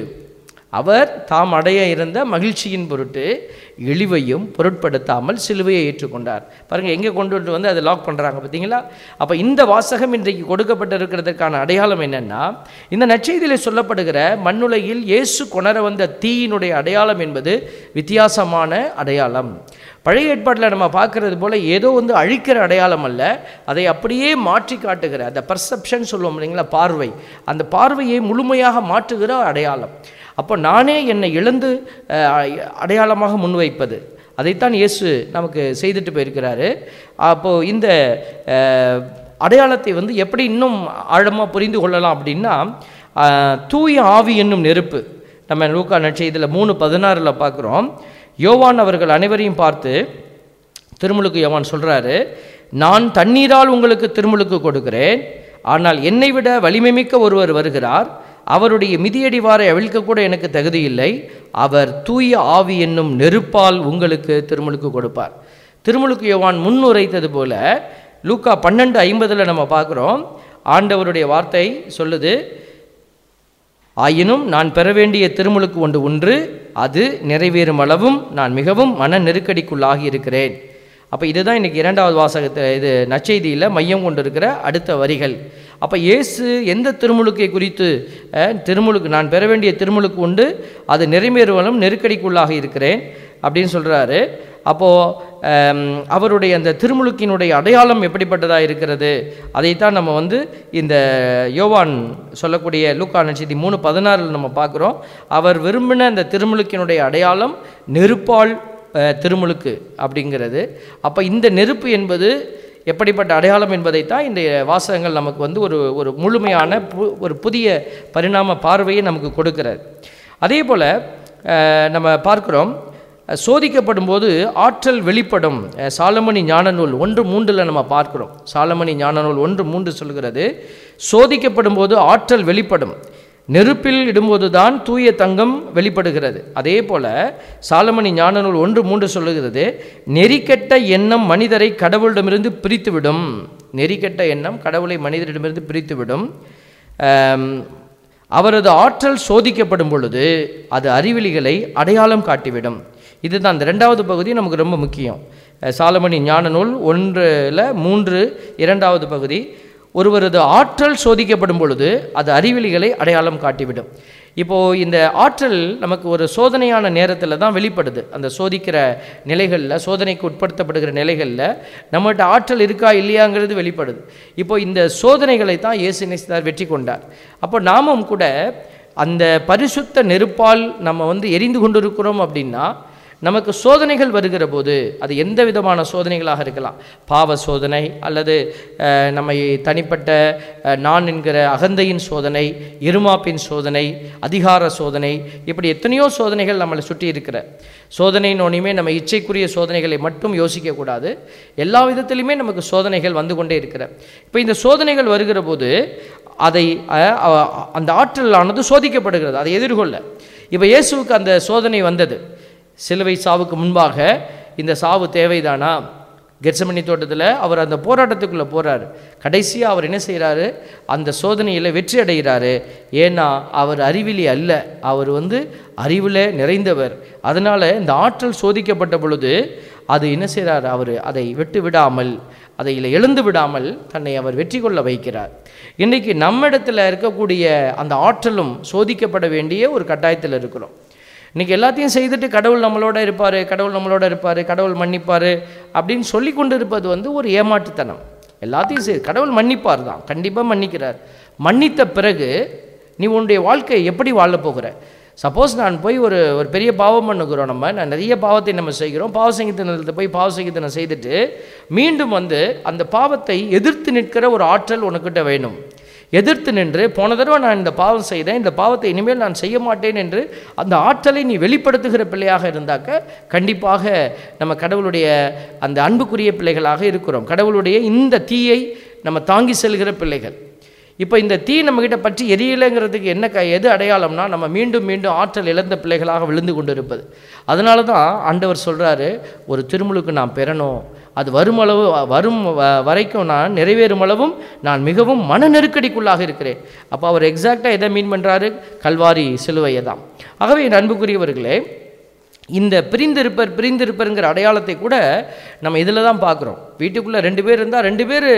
அவர் தாம் அடைய இருந்த மகிழ்ச்சியின் பொருட்டு இழிவையும் பொருட்படுத்தாமல் சிலுவையை ஏற்றுக்கொண்டார் பாருங்கள் எங்கே கொண்டு வந்து வந்து அதை லாக் பண்ணுறாங்க பார்த்தீங்களா அப்போ இந்த வாசகம் இன்றைக்கு கொடுக்கப்பட்டிருக்கிறதுக்கான அடையாளம் என்னென்னா இந்த நற்செய்தியில் சொல்லப்படுகிற மண்ணுலகில் இயேசு கொணர வந்த தீயினுடைய அடையாளம் என்பது வித்தியாசமான அடையாளம் பழைய ஏற்பாட்டில் நம்ம பார்க்கறது போல் ஏதோ வந்து அழிக்கிற அடையாளம் அல்ல அதை அப்படியே மாற்றி காட்டுகிற அந்த பர்செப்ஷன் சொல்லுவோம் இல்லைங்களா பார்வை அந்த பார்வையை முழுமையாக மாற்றுகிற அடையாளம் அப்போ நானே என்னை இழந்து அஹ், அடையாளமாக முன்வைப்பது அதைத்தான் இயேசு நமக்கு செய்துட்டு போயிருக்கிறாரு அப்போது இந்த அஹ், அடையாளத்தை வந்து எப்படி இன்னும் ஆழமாக புரிந்து கொள்ளலாம் அப்படின்னா அஹ், தூய ஆவி என்னும் நெருப்பு நம்ம லூக்கா நற்செய்தியில் மூணு பதினாறில் பார்க்குறோம் யோவான் அவர்கள் அனைவரையும் பார்த்து திருமுழுக்கு யோவான் சொல்கிறாரு நான் தண்ணீரால் உங்களுக்கு திருமுழுக்கு கொடுக்கிறேன் ஆனால் என்னை விட வலிமை மிக்க ஒருவர் வருகிறார் அவருடைய மிதியடிவாரை அவிழ்க்கக்கூட எனக்கு தகுதி இல்லை அவர் தூய ஆவி என்னும் நெருப்பால் உங்களுக்கு திருமுழுக்கு கொடுப்பார் திருமுழுக்கு யோவான் முன்னுரைத்தது போல லூக்கா பன்னெண்டு ஐம்பதில் நம்ம பார்க்குறோம் ஆண்டவருடைய வார்த்தை சொல்லுது ஆயினும் நான் பெற வேண்டிய திருமுழுக்கு ஒன்று ஒன்று அது நிறைவேறும் அளவும் நான் மிகவும் மன நெருக்கடிக்குள்ளாகி இருக்கிறேன் அப்போ இதுதான் இன்னைக்கு இரண்டாவது வாசகத்தில் இது நற்செய்தியில் மையம் கொண்டிருக்கிற அடுத்த வரிகள் அப்போ இயேசு எந்த திருமுழுக்கை குறித்து அஹ், திருமுழுக்கு நான் பெற வேண்டிய திருமுழுக்கு உண்டு அது நிறைவேறுவலும் நெருக்கடிக்குள்ளாக இருக்கிறேன் அப்படின்னு சொல்கிறாரு அப்போது அவருடைய அந்த திருமுழுக்கினுடைய அடையாளம் எப்படிப்பட்டதாக இருக்கிறது அதைத்தான் நம்ம வந்து இந்த யோவான் சொல்லக்கூடிய லூக்கா நட்சதி மூணு பதினாறில் நம்ம பார்க்குறோம் அவர் விரும்பின அந்த திருமுழுக்கினுடைய அடையாளம் நெருப்பால் அஹ், திருமுழுக்கு அப்படிங்கிறது அப்போ இந்த நெருப்பு என்பது எப்படிப்பட்ட அடையாளம் என்பதைத்தான் இந்த வாசகங்கள் நமக்கு வந்து ஒரு ஒரு முழுமையான பு- ஒரு புதிய பரிணாம பார்வையை நமக்கு கொடுக்கிறது அதே போல் நம்ம பார்க்குறோம் அஹ், சோதிக்கப்படும் போது ஆற்றல் வெளிப்படும் அஹ், சாலமணி ஞான நூல் ஒன்று மூன்றில் நம்ம பார்க்கிறோம் சாலமணி ஞான நூல் ஒன்று மூன்று சொல்கிறது சோதிக்கப்படும் போது ஆற்றல் வெளிப்படும் நெருப்பில் இடும்போது தான் தூய தங்கம் வெளிப்படுகிறது அதே போல சாலமணி ஞான நூல் ஒன்று மூன்று சொல்லுகிறது நெறிக்கெட்ட எண்ணம் மனிதரை கடவுளிடமிருந்து பிரித்துவிடும் நெறிக்கெட்ட எண்ணம் கடவுளை மனிதரிடமிருந்து பிரித்துவிடும் ஆம், அவரது ஆற்றல் சோதிக்கப்படும் பொழுது அது அறிவிலிகளை அடையாளம் காட்டிவிடும் இதுதான் இந்த ரெண்டாவது பகுதி நமக்கு ரொம்ப முக்கியம் அஹ், சாலமணி ஞான நூல் ஒன்றில் மூன்று இரண்டாவது பகுதி ஒருவரது ஆற்றல் சோதிக்கப்படும் பொழுது அது அறிவிலிகளை அடையாளம் காட்டிவிடும் இப்போது இந்த ஆற்றல் நமக்கு ஒரு சோதனையான நேரத்தில் தான் வெளிப்படுது அந்த சோதிக்கிற நிலைகளில் சோதனைக்கு உட்படுத்தப்படுகிற நிலைகளில் நம்மகிட்ட ஆற்றல் இருக்கா இல்லையாங்கிறது வெளிப்படுது இப்போ இந்த சோதனைகளை தான் இயேசு நேசித்தார் வெற்றி கொண்டார் அப்போ நாமும் கூட அந்த பரிசுத்த நெருப்பால் நம்ம வந்து எரிந்து கொண்டிருக்கிறோம் அப்படின்னா நமக்கு சோதனைகள் வருகிற போது அது எந்த விதமான சோதனைகளாக இருக்கலாம் பாவ சோதனை அல்லது அஹ், நம்மை தனிப்பட்ட அஹ், நான் என்கிற அகந்தையின் சோதனை இருமாப்பின் சோதனை அதிகார சோதனை இப்படி எத்தனையோ சோதனைகள் நம்மளை சுற்றி இருக்கிற சோதனையினோனையுமே நம்ம இச்சைக்குரிய சோதனைகளை மட்டும் யோசிக்கக்கூடாது எல்லா விதத்திலுமே நமக்கு சோதனைகள் வந்து கொண்டே இருக்கிற இப்போ இந்த சோதனைகள் வருகிற போது அதை அஹ், அ- அந்த ஆற்றலானது சோதிக்கப்படுகிறது அதை எதிர்கொள்ள இப்போ இயேசுவுக்கு அந்த சோதனை வந்தது சிலுவை சாவுக்கு முன்பாக இந்த சாவு தேவைதானா கெட்சமணி தோட்டத்தில் அவர் அந்த போராட்டத்துக்குள்ளே போகிறார் கடைசியாக அவர் என்ன செய்கிறாரு அந்த சோதனையில் வெற்றி அடைகிறாரு ஏன்னா அவர் அறிவிலி அல்ல அவர் வந்து அறிவில் நிறைந்தவர் அதனால் இந்த ஆற்றல் சோதிக்கப்பட்ட பொழுது அது என்ன செய்கிறார் அவர் அதை விட்டு விடாமல் அதை எழுந்து விடாமல் தன்னை அவர் வெற்றி கொள்ள வைக்கிறார் இன்றைக்கி நம்மிடத்தில் இருக்கக்கூடிய அந்த ஆற்றலும் சோதிக்கப்பட வேண்டிய ஒரு கட்டாயத்தில் இருக்கிறோம் இன்றைக்கி எல்லாத்தையும் செய்துட்டு கடவுள் நம்மளோட இருப்பார் கடவுள் நம்மளோட இருப்பார் கடவுள் மன்னிப்பார் அப்படின்னு சொல்லி கொண்டு இருப்பது வந்து ஒரு ஏமாற்றுத்தனம் எல்லாத்தையும் செய் கடவுள் மன்னிப்பார் தான் கண்டிப்பாக மன்னிக்கிறார் மன்னித்த பிறகு நீ உன்னுடைய வாழ்க்கையை எப்படி வாழப் போகிற சப்போஸ் நான் போய் ஒரு ஒரு பெரிய பாவம் பண்ணுகிறோம் நம்ம நான் நிறைய பாவத்தை நம்ம செய்கிறோம் பாவ சங்கீதனத்தில் போய் பாவ சங்கீதனை செய்துட்டு மீண்டும் வந்து அந்த பாவத்தை எதிர்த்து நிற்கிற ஒரு ஆற்றல் உனக்கிட்ட வேணும் எதிர்த்து நின்று போன தடவை நான் இந்த பாவம் செய்தேன் இந்த பாவத்தை இனிமேல் நான் செய்ய மாட்டேன் என்று அந்த ஆற்றலை நீ வெளிப்படுத்துகிற பிள்ளையாக இருந்தாக்க கண்டிப்பாக நம்ம கடவுளுடைய அந்த அன்புக்குரிய பிள்ளைகளாக இருக்கிறோம் கடவுளுடைய இந்த தீயை நம்ம தாங்கி செல்கிற பிள்ளைகள் இப்போ இந்த தீ நம்மக்கிட்ட பற்றி எரியலைங்கிறதுக்கு என்ன க எது அடையாளம்னா நம்ம மீண்டும் மீண்டும் ஆற்றல் இழந்த பிள்ளைகளாக விழுந்து கொண்டு இருப்பது அதனால தான் ஆண்டவர் சொல்கிறாரு ஒரு திருமுழுக்கு நான் பெறணும் அது வருமளவு வரும் வ- வரைக்கும் நான் நிறைவேறும் அளவும் நான் மிகவும் மன நெருக்கடிக்குள்ளாக இருக்கிறேன் அப்போ அவர் எக்ஸாக்டாக எதை மீன் பண்ணுறாரு கல்வாரி சிலுவையை தான் ஆகவே என் அன்புக்குரியவர்களே இந்த பிரிந்திருப்பர் பிரிந்திருப்பருங்கிற அடையாளத்தை கூட நம்ம இதில் தான் பார்க்குறோம் வீட்டுக்குள்ளே ரெண்டு பேர் இருந்தால் ரெண்டு பேர்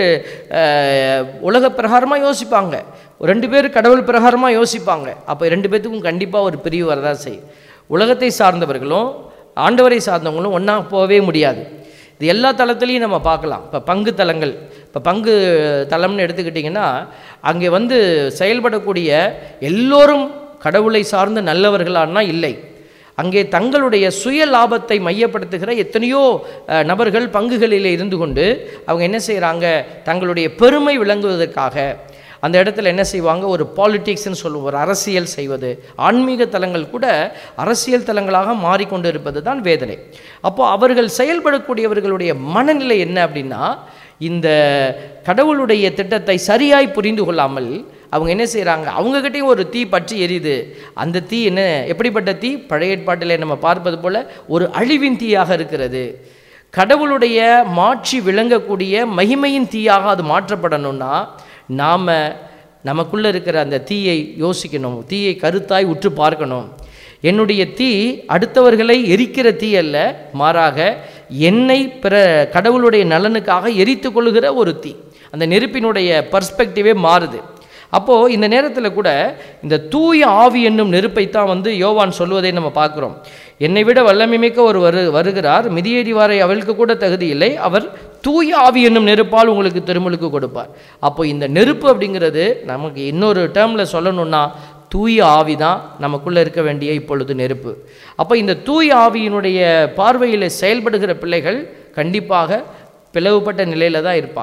உலக பிரகாரமாக யோசிப்பாங்க ரெண்டு பேர் கடவுள் பிரகாரமாக யோசிப்பாங்க அப்போ ரெண்டு பேர்த்துக்கும் கண்டிப்பாக ஒரு பிரிவு வரதான் செய்யும் உலகத்தை சார்ந்தவர்களும் ஆண்டவரை சார்ந்தவங்களும் ஒன்றா போகவே முடியாது இது எல்லா தளத்துலேயும் நம்ம பார்க்கலாம் இப்போ பங்கு தலங்கள் இப்போ பங்கு தலம்னு எடுத்துக்கிட்டிங்கன்னா அங்கே வந்து செயல்படக்கூடிய எல்லோரும் கடவுளை சார்ந்த நல்லவர்களானா இல்லை அங்கே தங்களுடைய சுய லாபத்தை மையப்படுத்துகிற எத்தனையோ அஹ், நபர்கள் பங்குகளில் இருந்து கொண்டு அவங்க என்ன செய்கிறாங்க தங்களுடைய பெருமை விளங்குவதற்காக அந்த இடத்துல என்ன செய்வாங்க ஒரு பாலிட்டிக்ஸ்னு சொல்லுவோம் ஒரு அரசியல் செய்வது ஆன்மீக தலங்கள் கூட அரசியல் தலங்களாக மாறிக்கொண்டு இருப்பது தான் வேதனை அப்போ அவர்கள் செயல்படக்கூடியவர்களுடைய மனநிலை என்ன அப்படின்னா இந்த கடவுளுடைய திட்டத்தை சரியாய் புரிந்து கொள்ளாமல் அவங்க என்ன செய்கிறாங்க அவங்கக்கிட்டேயும் ஒரு தீ பற்றி எரியுது அந்த தீ என்ன எப்படிப்பட்ட தீ பழைய ஏற்பாட்டிலே நம்ம பார்ப்பது போல ஒரு அழிவின் தீயாக இருக்கிறது கடவுளுடைய மாட்சி விளங்கக்கூடிய மகிமையின் தீயாக அது மாற்றப்படணும்னா நாம் நமக்குள்ளே இருக்கிற அந்த தீயை யோசிக்கணும் தீயை கருத்தாய் உற்று பார்க்கணும் என்னுடைய தீ அடுத்தவர்களை எரிக்கிற தீ அல்ல மாறாக என்னை பிற கடவுளுடைய நலனுக்காக எரித்து கொள்ளுகிற ஒரு தீ அந்த நெருப்பினுடைய பர்ஸ்பெக்டிவே மாறுது அப்போது இந்த நேரத்தில் கூட இந்த தூய ஆவி என்னும் நெருப்பைத்தான் வந்து யோவான் சொல்வதை நம்ம பார்க்குறோம் என்னை விட வல்லமை மிக்க ஒரு வரு வருகிறார் மிதியேறிவாரை அவளுக்கு கூட தகுதி இல்லை அவர் தூய ஆவி என்னும் நெருப்பால் உங்களுக்கு திருமுழுக்கு கொடுப்பார் அப்போ இந்த நெருப்பு அப்படிங்கிறது நமக்கு இன்னொரு டேர்மில் சொல்லணும்னா தூய ஆவி தான் நமக்குள்ளே இருக்க வேண்டிய இப்பொழுது நெருப்பு அப்போ இந்த தூய ஆவியினுடைய பார்வையில் செயல்படுகிற பிள்ளைகள் கண்டிப்பாக பிளவுபட்ட நிலையில் தான் இருப்பாங்க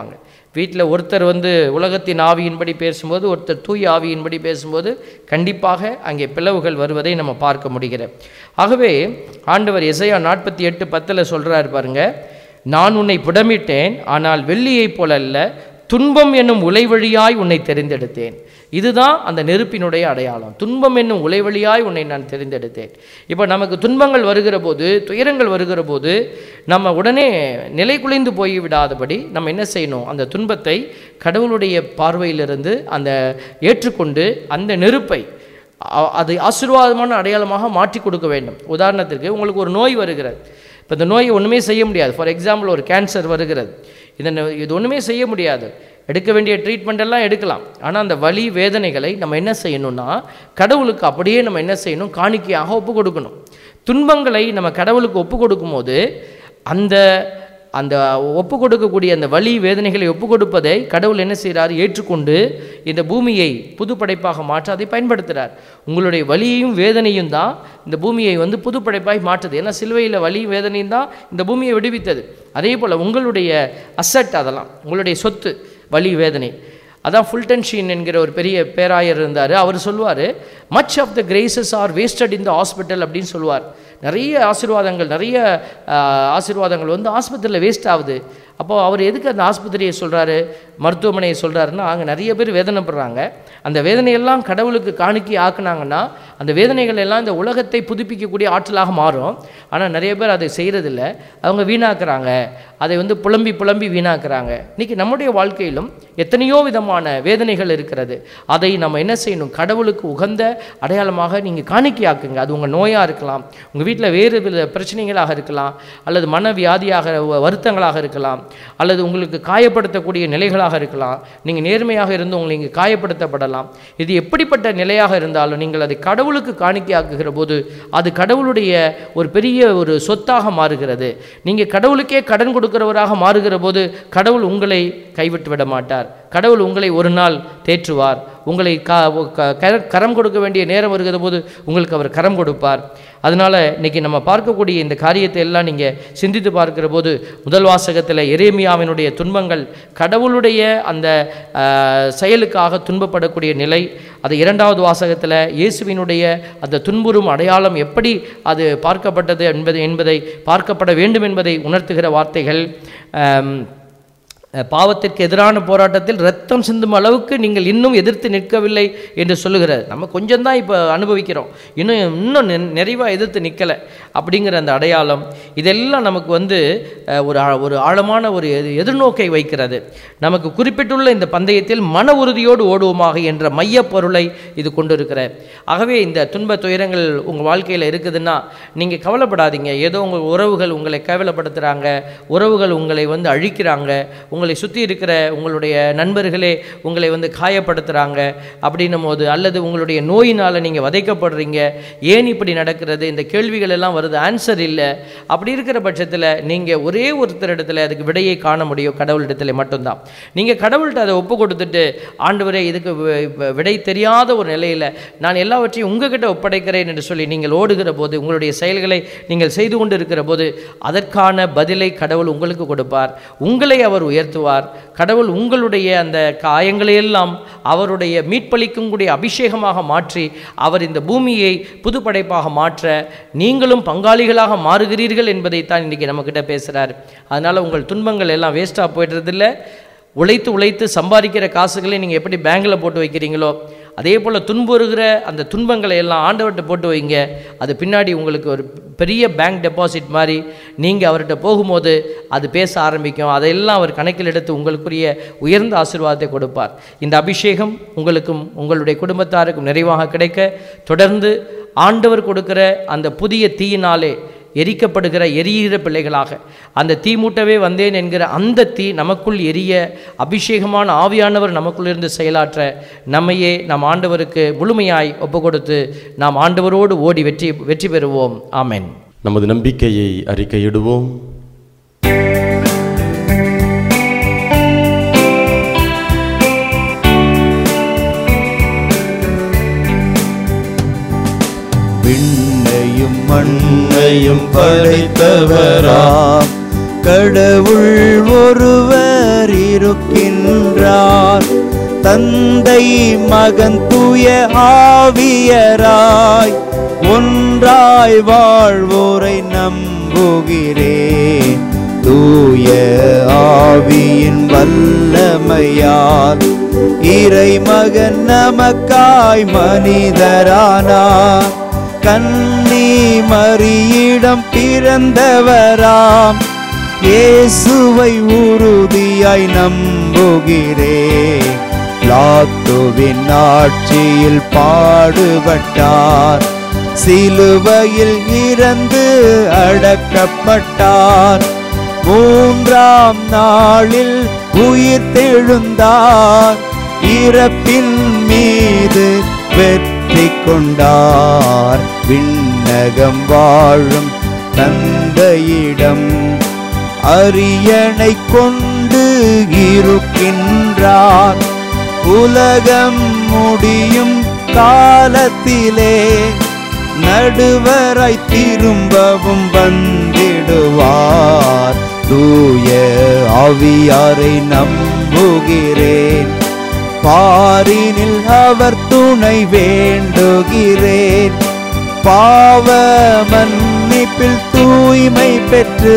வீட்டில் ஒருத்தர் வந்து உலகத்தின் ஆவியின்படி பேசும்போது ஒருத்தர் தூய ஆவியின்படி பேசும்போது கண்டிப்பாக அங்கே பிளவுகள் வருவதை நம்ம பார்க்க முடிகிறது ஆகவே ஆண்டவர் எசையா நாற்பத்தி எட்டு பத்தில் சொல்கிறார் பாருங்க நான் உன்னை புடமிட்டேன் ஆனால் வெள்ளியைப் போல அல்ல துன்பம் என்னும் உலைவழியாய் உன்னை தெரிந்தெடுத்தேன் இதுதான் அந்த நெருப்பினுடைய அடையாளம் துன்பம் என்னும் உலைவழியாய் உன்னை நான் தெரிந்தெடுத்தேன் இப்போ நமக்கு துன்பங்கள் வருகிற போது துயரங்கள் வருகிற போது நம்ம உடனே நிலை குலைந்து போய் விடாதபடி நம்ம என்ன செய்யணும் அந்த துன்பத்தை கடவுளுடைய பார்வையிலிருந்து அந்த ஏற்றுக்கொண்டு அந்த நெருப்பை அ- அது ஆசீர்வாதமான அடையாளமாக மாற்றி கொடுக்க வேண்டும் உதாரணத்திற்கு உங்களுக்கு ஒரு நோய் வருகிறது இப்போ இந்த நோயை ஒன்றுமே செய்ய முடியாது ஃபார் எக்ஸாம்பிள் ஒரு கேன்சர் வருகிறது இதை ந- இது ஒன்றுமே செய்ய முடியாது எடுக்க வேண்டிய ட்ரீட்மெண்ட் எல்லாம் எடுக்கலாம் ஆனால் அந்த வலி வேதனைகளை நம்ம என்ன செய்யணும்னா கடவுளுக்கு அப்படியே நம்ம என்ன செய்யணும் காணிக்கையாக ஒப்பு கொடுக்கணும் துன்பங்களை நம்ம கடவுளுக்கு ஒப்பு கொடுக்கும்போது அந்த அந்த ஒப்பு கொடுக்கக்கூடிய அந்த வலி வேதனைகளை ஒப்பு கொடுப்பதை கடவுள் என்ன செய்கிறார் ஏற்றுக்கொண்டு இந்த பூமியை புது படைப்பாக மாற்ற அதை பயன்படுத்துகிறார் உங்களுடைய வலியையும் வேதனையும் தான் இந்த பூமியை வந்து புது படைப்பாய் மாற்றுது ஏன்னா சிலுவையில் வலி வேதனையும் தான் இந்த பூமியை விடுவித்தது அதே போல் உங்களுடைய அசட் அதெல்லாம் உங்களுடைய சொத்து வலி வேதனை அதான் ஃபுல்டன் ஷீன் என்கிற ஒரு பெரிய பேராயர் இருந்தார் அவர் சொல்லுவார் much of the graces are wasted in the hospital அப்படின்னு சொல்லுவார் நிறைய ஆசீர்வாதங்கள் நிறைய ஆஹ், ஆசீர்வாதங்கள் வந்து ஆஸ்பத்திரியில் வேஸ்ட் ஆகுது அப்போது அவர் எதுக்கு அந்த ஆஸ்பத்திரியை சொல்கிறாரு மருத்துவமனையை சொல்கிறாருன்னா அங்கே நிறைய பேர் வேதனைப்படுறாங்க அந்த வேதனையெல்லாம் கடவுளுக்கு காணிக்கை ஆக்குனாங்கன்னா அந்த வேதனைகள் எல்லாம் இந்த உலகத்தை புதுப்பிக்கக்கூடிய ஆற்றலாக மாறும் ஆனால் நிறைய பேர் அதை செய்கிறதில்ல அவங்க வீணாக்குறாங்க அதை வந்து புலம்பி புலம்பி வீணாக்குறாங்க இன்றைக்கி நம்முடைய வாழ்க்கையிலும் எத்தனையோ விதமான வேதனைகள் இருக்கிறது அதை நம்ம என்ன செய்யணும் கடவுளுக்கு உகந்த அடையாளமாக நீங்கள் காணிக்கையாக்குங்க அது உங்கள் நோயாக இருக்கலாம் உங்கள் வீட்டில் வேறு வித பிரச்சனைகளாக இருக்கலாம் அல்லது மனவியாதியாக வ- வருத்தங்களாக இருக்கலாம் அல்லது உங்களுக்கு காயப்படுத்தக்கூடிய நிலைகளாக இருக்கலாம் நீங்கள் நேர்மையாக இருந்து உங்களை இங்கே காயப்படுத்தப்படலாம் இது எப்படிப்பட்ட நிலையாக இருந்தாலும் நீங்கள் அதை கடவுளுக்கு காணிக்கையாக்குகிற போது அது கடவுளுடைய ஒரு பெரிய ஒரு சொத்தாக மாறுகிறது நீங்கள் கடவுளுக்கே கடன் கொடுக்கிறவராக மாறுகிற போது கடவுள் உங்களை கைவிட்டு விட மாட்டார் கடவுள் உங்களை ஒரு நாள் தேற்றுவார் உங்களை க க- கர- கரம் கொடுக்க வேண்டிய நேரம் வருகிற போது உங்களுக்கு அவர் கரம் கொடுப்பார் அதனால் இன்னைக்கு நம்ம பார்க்கக்கூடிய இந்த காரியத்தை எல்லாம் நீங்கள் சிந்தித்து பார்க்கிற போது முதல் வாசகத்தில் எரேமியாவினுடைய துன்பங்கள் கடவுளுடைய அந்த ஆஹ், செயலுக்காக துன்பப்படக்கூடிய நிலை அது இரண்டாவது வாசகத்தில் இயேசுவினுடைய அந்த துன்புறும் அடையாளம் எப்படி அது பார்க்கப்பட்டது என்பது என்பதை பார்க்கப்பட வேண்டும் என்பதை உணர்த்துகிற வார்த்தைகள் ஆம், அஹ், பாவத்திற்கு எதிரான போராட்டத்தில் ரத்தம் சிந்தும் அளவுக்கு நீங்கள் இன்னும் எதிர்த்து நிற்கவில்லை என்று சொல்லுகிறார் நம்ம கொஞ்சம் தான் இப்போ அனுபவிக்கிறோம் இன்னும் இன்னும் நெ- நிறைவாக எதிர்த்து நிற்கலை அப்படிங்கிற அந்த அடையாளம் இதெல்லாம் நமக்கு வந்து அஹ், ஒரு ஆ- ஒரு ஆழமான ஒரு எதிர்- எதிர்நோக்கை வைக்கிறது நமக்கு குறிப்பிட்டுள்ள இந்த பந்தயத்தில் மன உறுதியோடு ஓடுவோமாக என்ற மையப் பொருளை இது கொண்டிருக்கிற ஆகவே இந்த துன்ப துயரங்கள் உங்கள் வாழ்க்கையில் இருக்குதுன்னா நீங்கள் கவலைப்படாதீங்க ஏதோ உங்கள் உறவுகள் உங்களை கேவலப்படுத்துகிறாங்க உறவுகள் உங்களை வந்து அழிக்கிறாங்க உங்களை சுற்றி இருக்கிற உங்களுடைய நண்பர்களே உங்களை வந்து காயப்படுத்துகிறாங்க அப்படின்னும் போது அல்லது உங்களுடைய நோயினால் நீங்கள் வதைக்கப்படுறீங்க ஏன் இப்படி நடக்கிறது இந்த கேள்விகள் எல்லாம் வருது ஆன்சர் இல்லை அப்படி இருக்கிற பட்சத்தில் நீங்கள் ஒரே ஒருத்தரிடத்துல அதுக்கு விடையை காண முடியும் கடவுளிடத்தில் மட்டும்தான் நீங்கள் கடவுள்கிட்ட அதை ஒப்பு கொடுத்துட்டு ஆண்டவரே இதுக்கு வி- வி- விடை தெரியாத ஒரு நிலையில் நான் எல்லாவற்றையும் உங்ககிட்ட ஒப்படைக்கிறேன் என்று சொல்லி நீங்கள் ஓடுகிற போது உங்களுடைய செயல்களை நீங்கள் செய்து கொண்டு இருக்கிற போது அதற்கான பதிலை கடவுள் உங்களுக்கு கொடுப்பார் உங்களை அவர் உயர்த்துவார் கடவுள் உங்களுடைய அந்த காயங்களையெல்லாம் அவருடைய மீட்பளிக்கும் கூடிய அபிஷேகமாக மாற்றி அவர் இந்த பூமியை புது படைப்பாக மாற்ற நீங்களும் பங்காளிகளாக மாறுகிறீர்கள் என்பதைத்தான் இன்றைக்கி நம்மக்கிட்ட பேசுகிறார் அதனால் உங்கள் துன்பங்கள் எல்லாம் வேஸ்ட்டாக போய்டுறதில்ல உழைத்து உழைத்து சம்பாதிக்கிற காசுகளை நீங்கள் எப்படி பேங்கில் போட்டு வைக்கிறீங்களோ அதே போல் துன்புறுகிற அந்த துன்பங்களை எல்லாம் ஆண்டவர்கிட்ட போட்டு வைங்க அது பின்னாடி உங்களுக்கு ஒரு பெரிய பேங்க் டெபாசிட் மாதிரி நீங்கள் அவர்கிட்ட போகும்போது அது பேச ஆரம்பிக்கும் அதையெல்லாம் அவர் கணக்கில் எடுத்து உங்களுக்குரிய உயர்ந்த ஆசீர்வாதத்தை கொடுப்பார் இந்த அபிஷேகம் உங்களுக்கும் உங்களுடைய குடும்பத்தாருக்கும் நிறைவாக கிடைக்க தொடர்ந்து ஆண்டவர் கொடுக்கிற அந்த புதிய தீயினாலே எரிக்கப்படுகிற எரிகிற பிள்ளைகளாக அந்த தீ மூட்டவே வந்தேன் என்கிற அந்த தீ நமக்குள் எரிய அபிஷேகமான ஆவியானவர் நமக்குள்ளிருந்து செயலாற்ற நம்மையே நாம் ஆண்டவருக்கு முழுமையாய் ஒப்பு கொடுத்து நாம் ஆண்டவரோடு ஓடி வெற்றி வெற்றி பெறுவோம் ஆமென் நமது நம்பிக்கையை அறிக்கையிடுவோம் விண்ணையும் மண்ணையும் படைத்தவராம் கடவுள் ஒருவர் இருக்கின்றார் தந்தை மகன் தூய ஆவியராய் ஒன்றாய் வாழ்வோரை நம்புகிறேன் தூய ஆவியின் வல்லமையால் இறைமகன் நமக்காய் மனிதரானார் கன்னி மரியிடம் பிறந்தவராம் இயேசுவை உறுதியாய் நம்புகிறேன் லாத்துவின் ஆட்சியில் பாடுபட்டார் சிலுவையில் இறந்து அடக்கப்பட்டார் மூன்றாம் நாளில் உயிர் தெழுந்தார் இறப்பின் மீது வெற்றி கொண்டார் விண்ணகம் வாழும் தந்தையிடம் அரியணை கொண்டு இருக்கின்றார் உலகம் முடியும் காலத்திலே நடுவராய் திரும்பவும் வந்திடுவார் தூய ஆவியாரை நம்புகிறேன் பாரினில் அவர் துணை வேண்டுகிறேன் பாவ மன்னிப்பில் தூய்மை பெற்று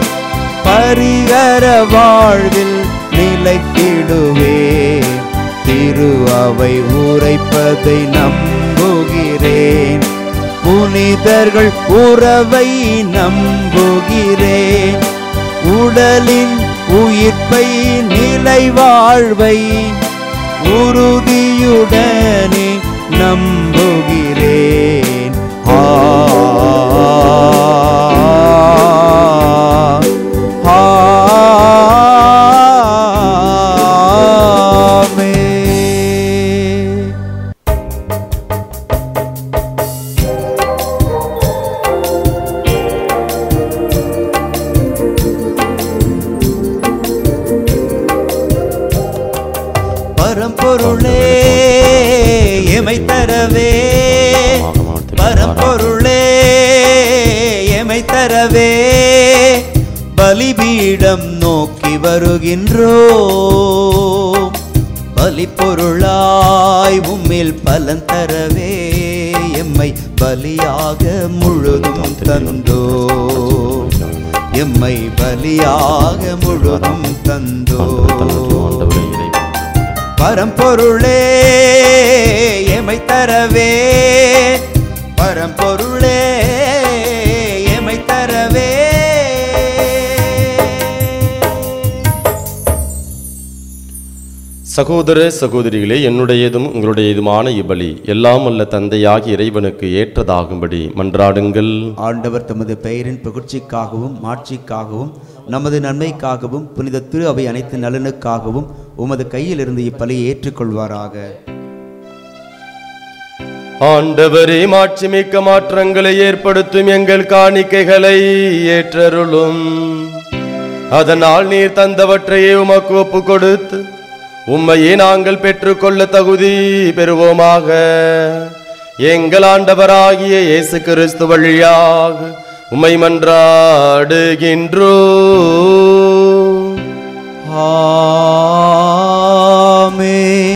பரிகர வாழ்வில் நிலைத்திடுவேன் திரு அவை உரைப்பதை நம்புகிறேன் புனிதர்கள் உறவை நம்புகிறேன் உடலின் உயிர்ப்பை நிலை வாழ்வை உறுதியுடனே நம்புகிறேன் ஆ ஆமென். பரம்பொருளே எமை தரவே பரம்பொருளே எமை தரவே பலிபீடம் நோக்கி வருகின்றோம் பலிப்பொருளாய் உம்மில் பலன் தரவே எம்மை பலியாக முழுதும் தந்தோ எம்மை பலியாக முழுதும் தந்தோ பரம்பொருளே எமை தரவே பரம்பொருளே எமை தரவே சகோதர சகோதரிகளே என்னுடையதும் உங்களுடையதுமான இபலி எல்லாம் அல்ல தந்தையாகி இறைவனுக்கு ஏற்றதாகும்படி மன்றாடுங்கள் ஆண்டவர் தமது பெயரின் புகழ்ச்சிக்காகவும் மாட்சிக்காகவும் நமது நன்மைக்காகவும் புனித திரு அவை அனைத்து நலனுக்காகவும் உமது கையிலிருந்து இப்பலியை ஏற்றுக்கொள்வாராக ஆண்டவரே மாட்சிமிக்க மாற்றங்களை ஏற்படுத்தும் எங்கள் காணிக்கைகளை ஏற்றருளும் அதனால் நீர் தந்தவற்றையே உமக்கு ஒப்பு கொடுத்து உம்மையே நாங்கள் பெற்றுக்கொள்ள தகுதி பெறுவோமாக எங்கள் ஆண்டவராகிய இயேசு கிறிஸ்து வழியாக உம்மை மன்றாடுகின்றோ ஆ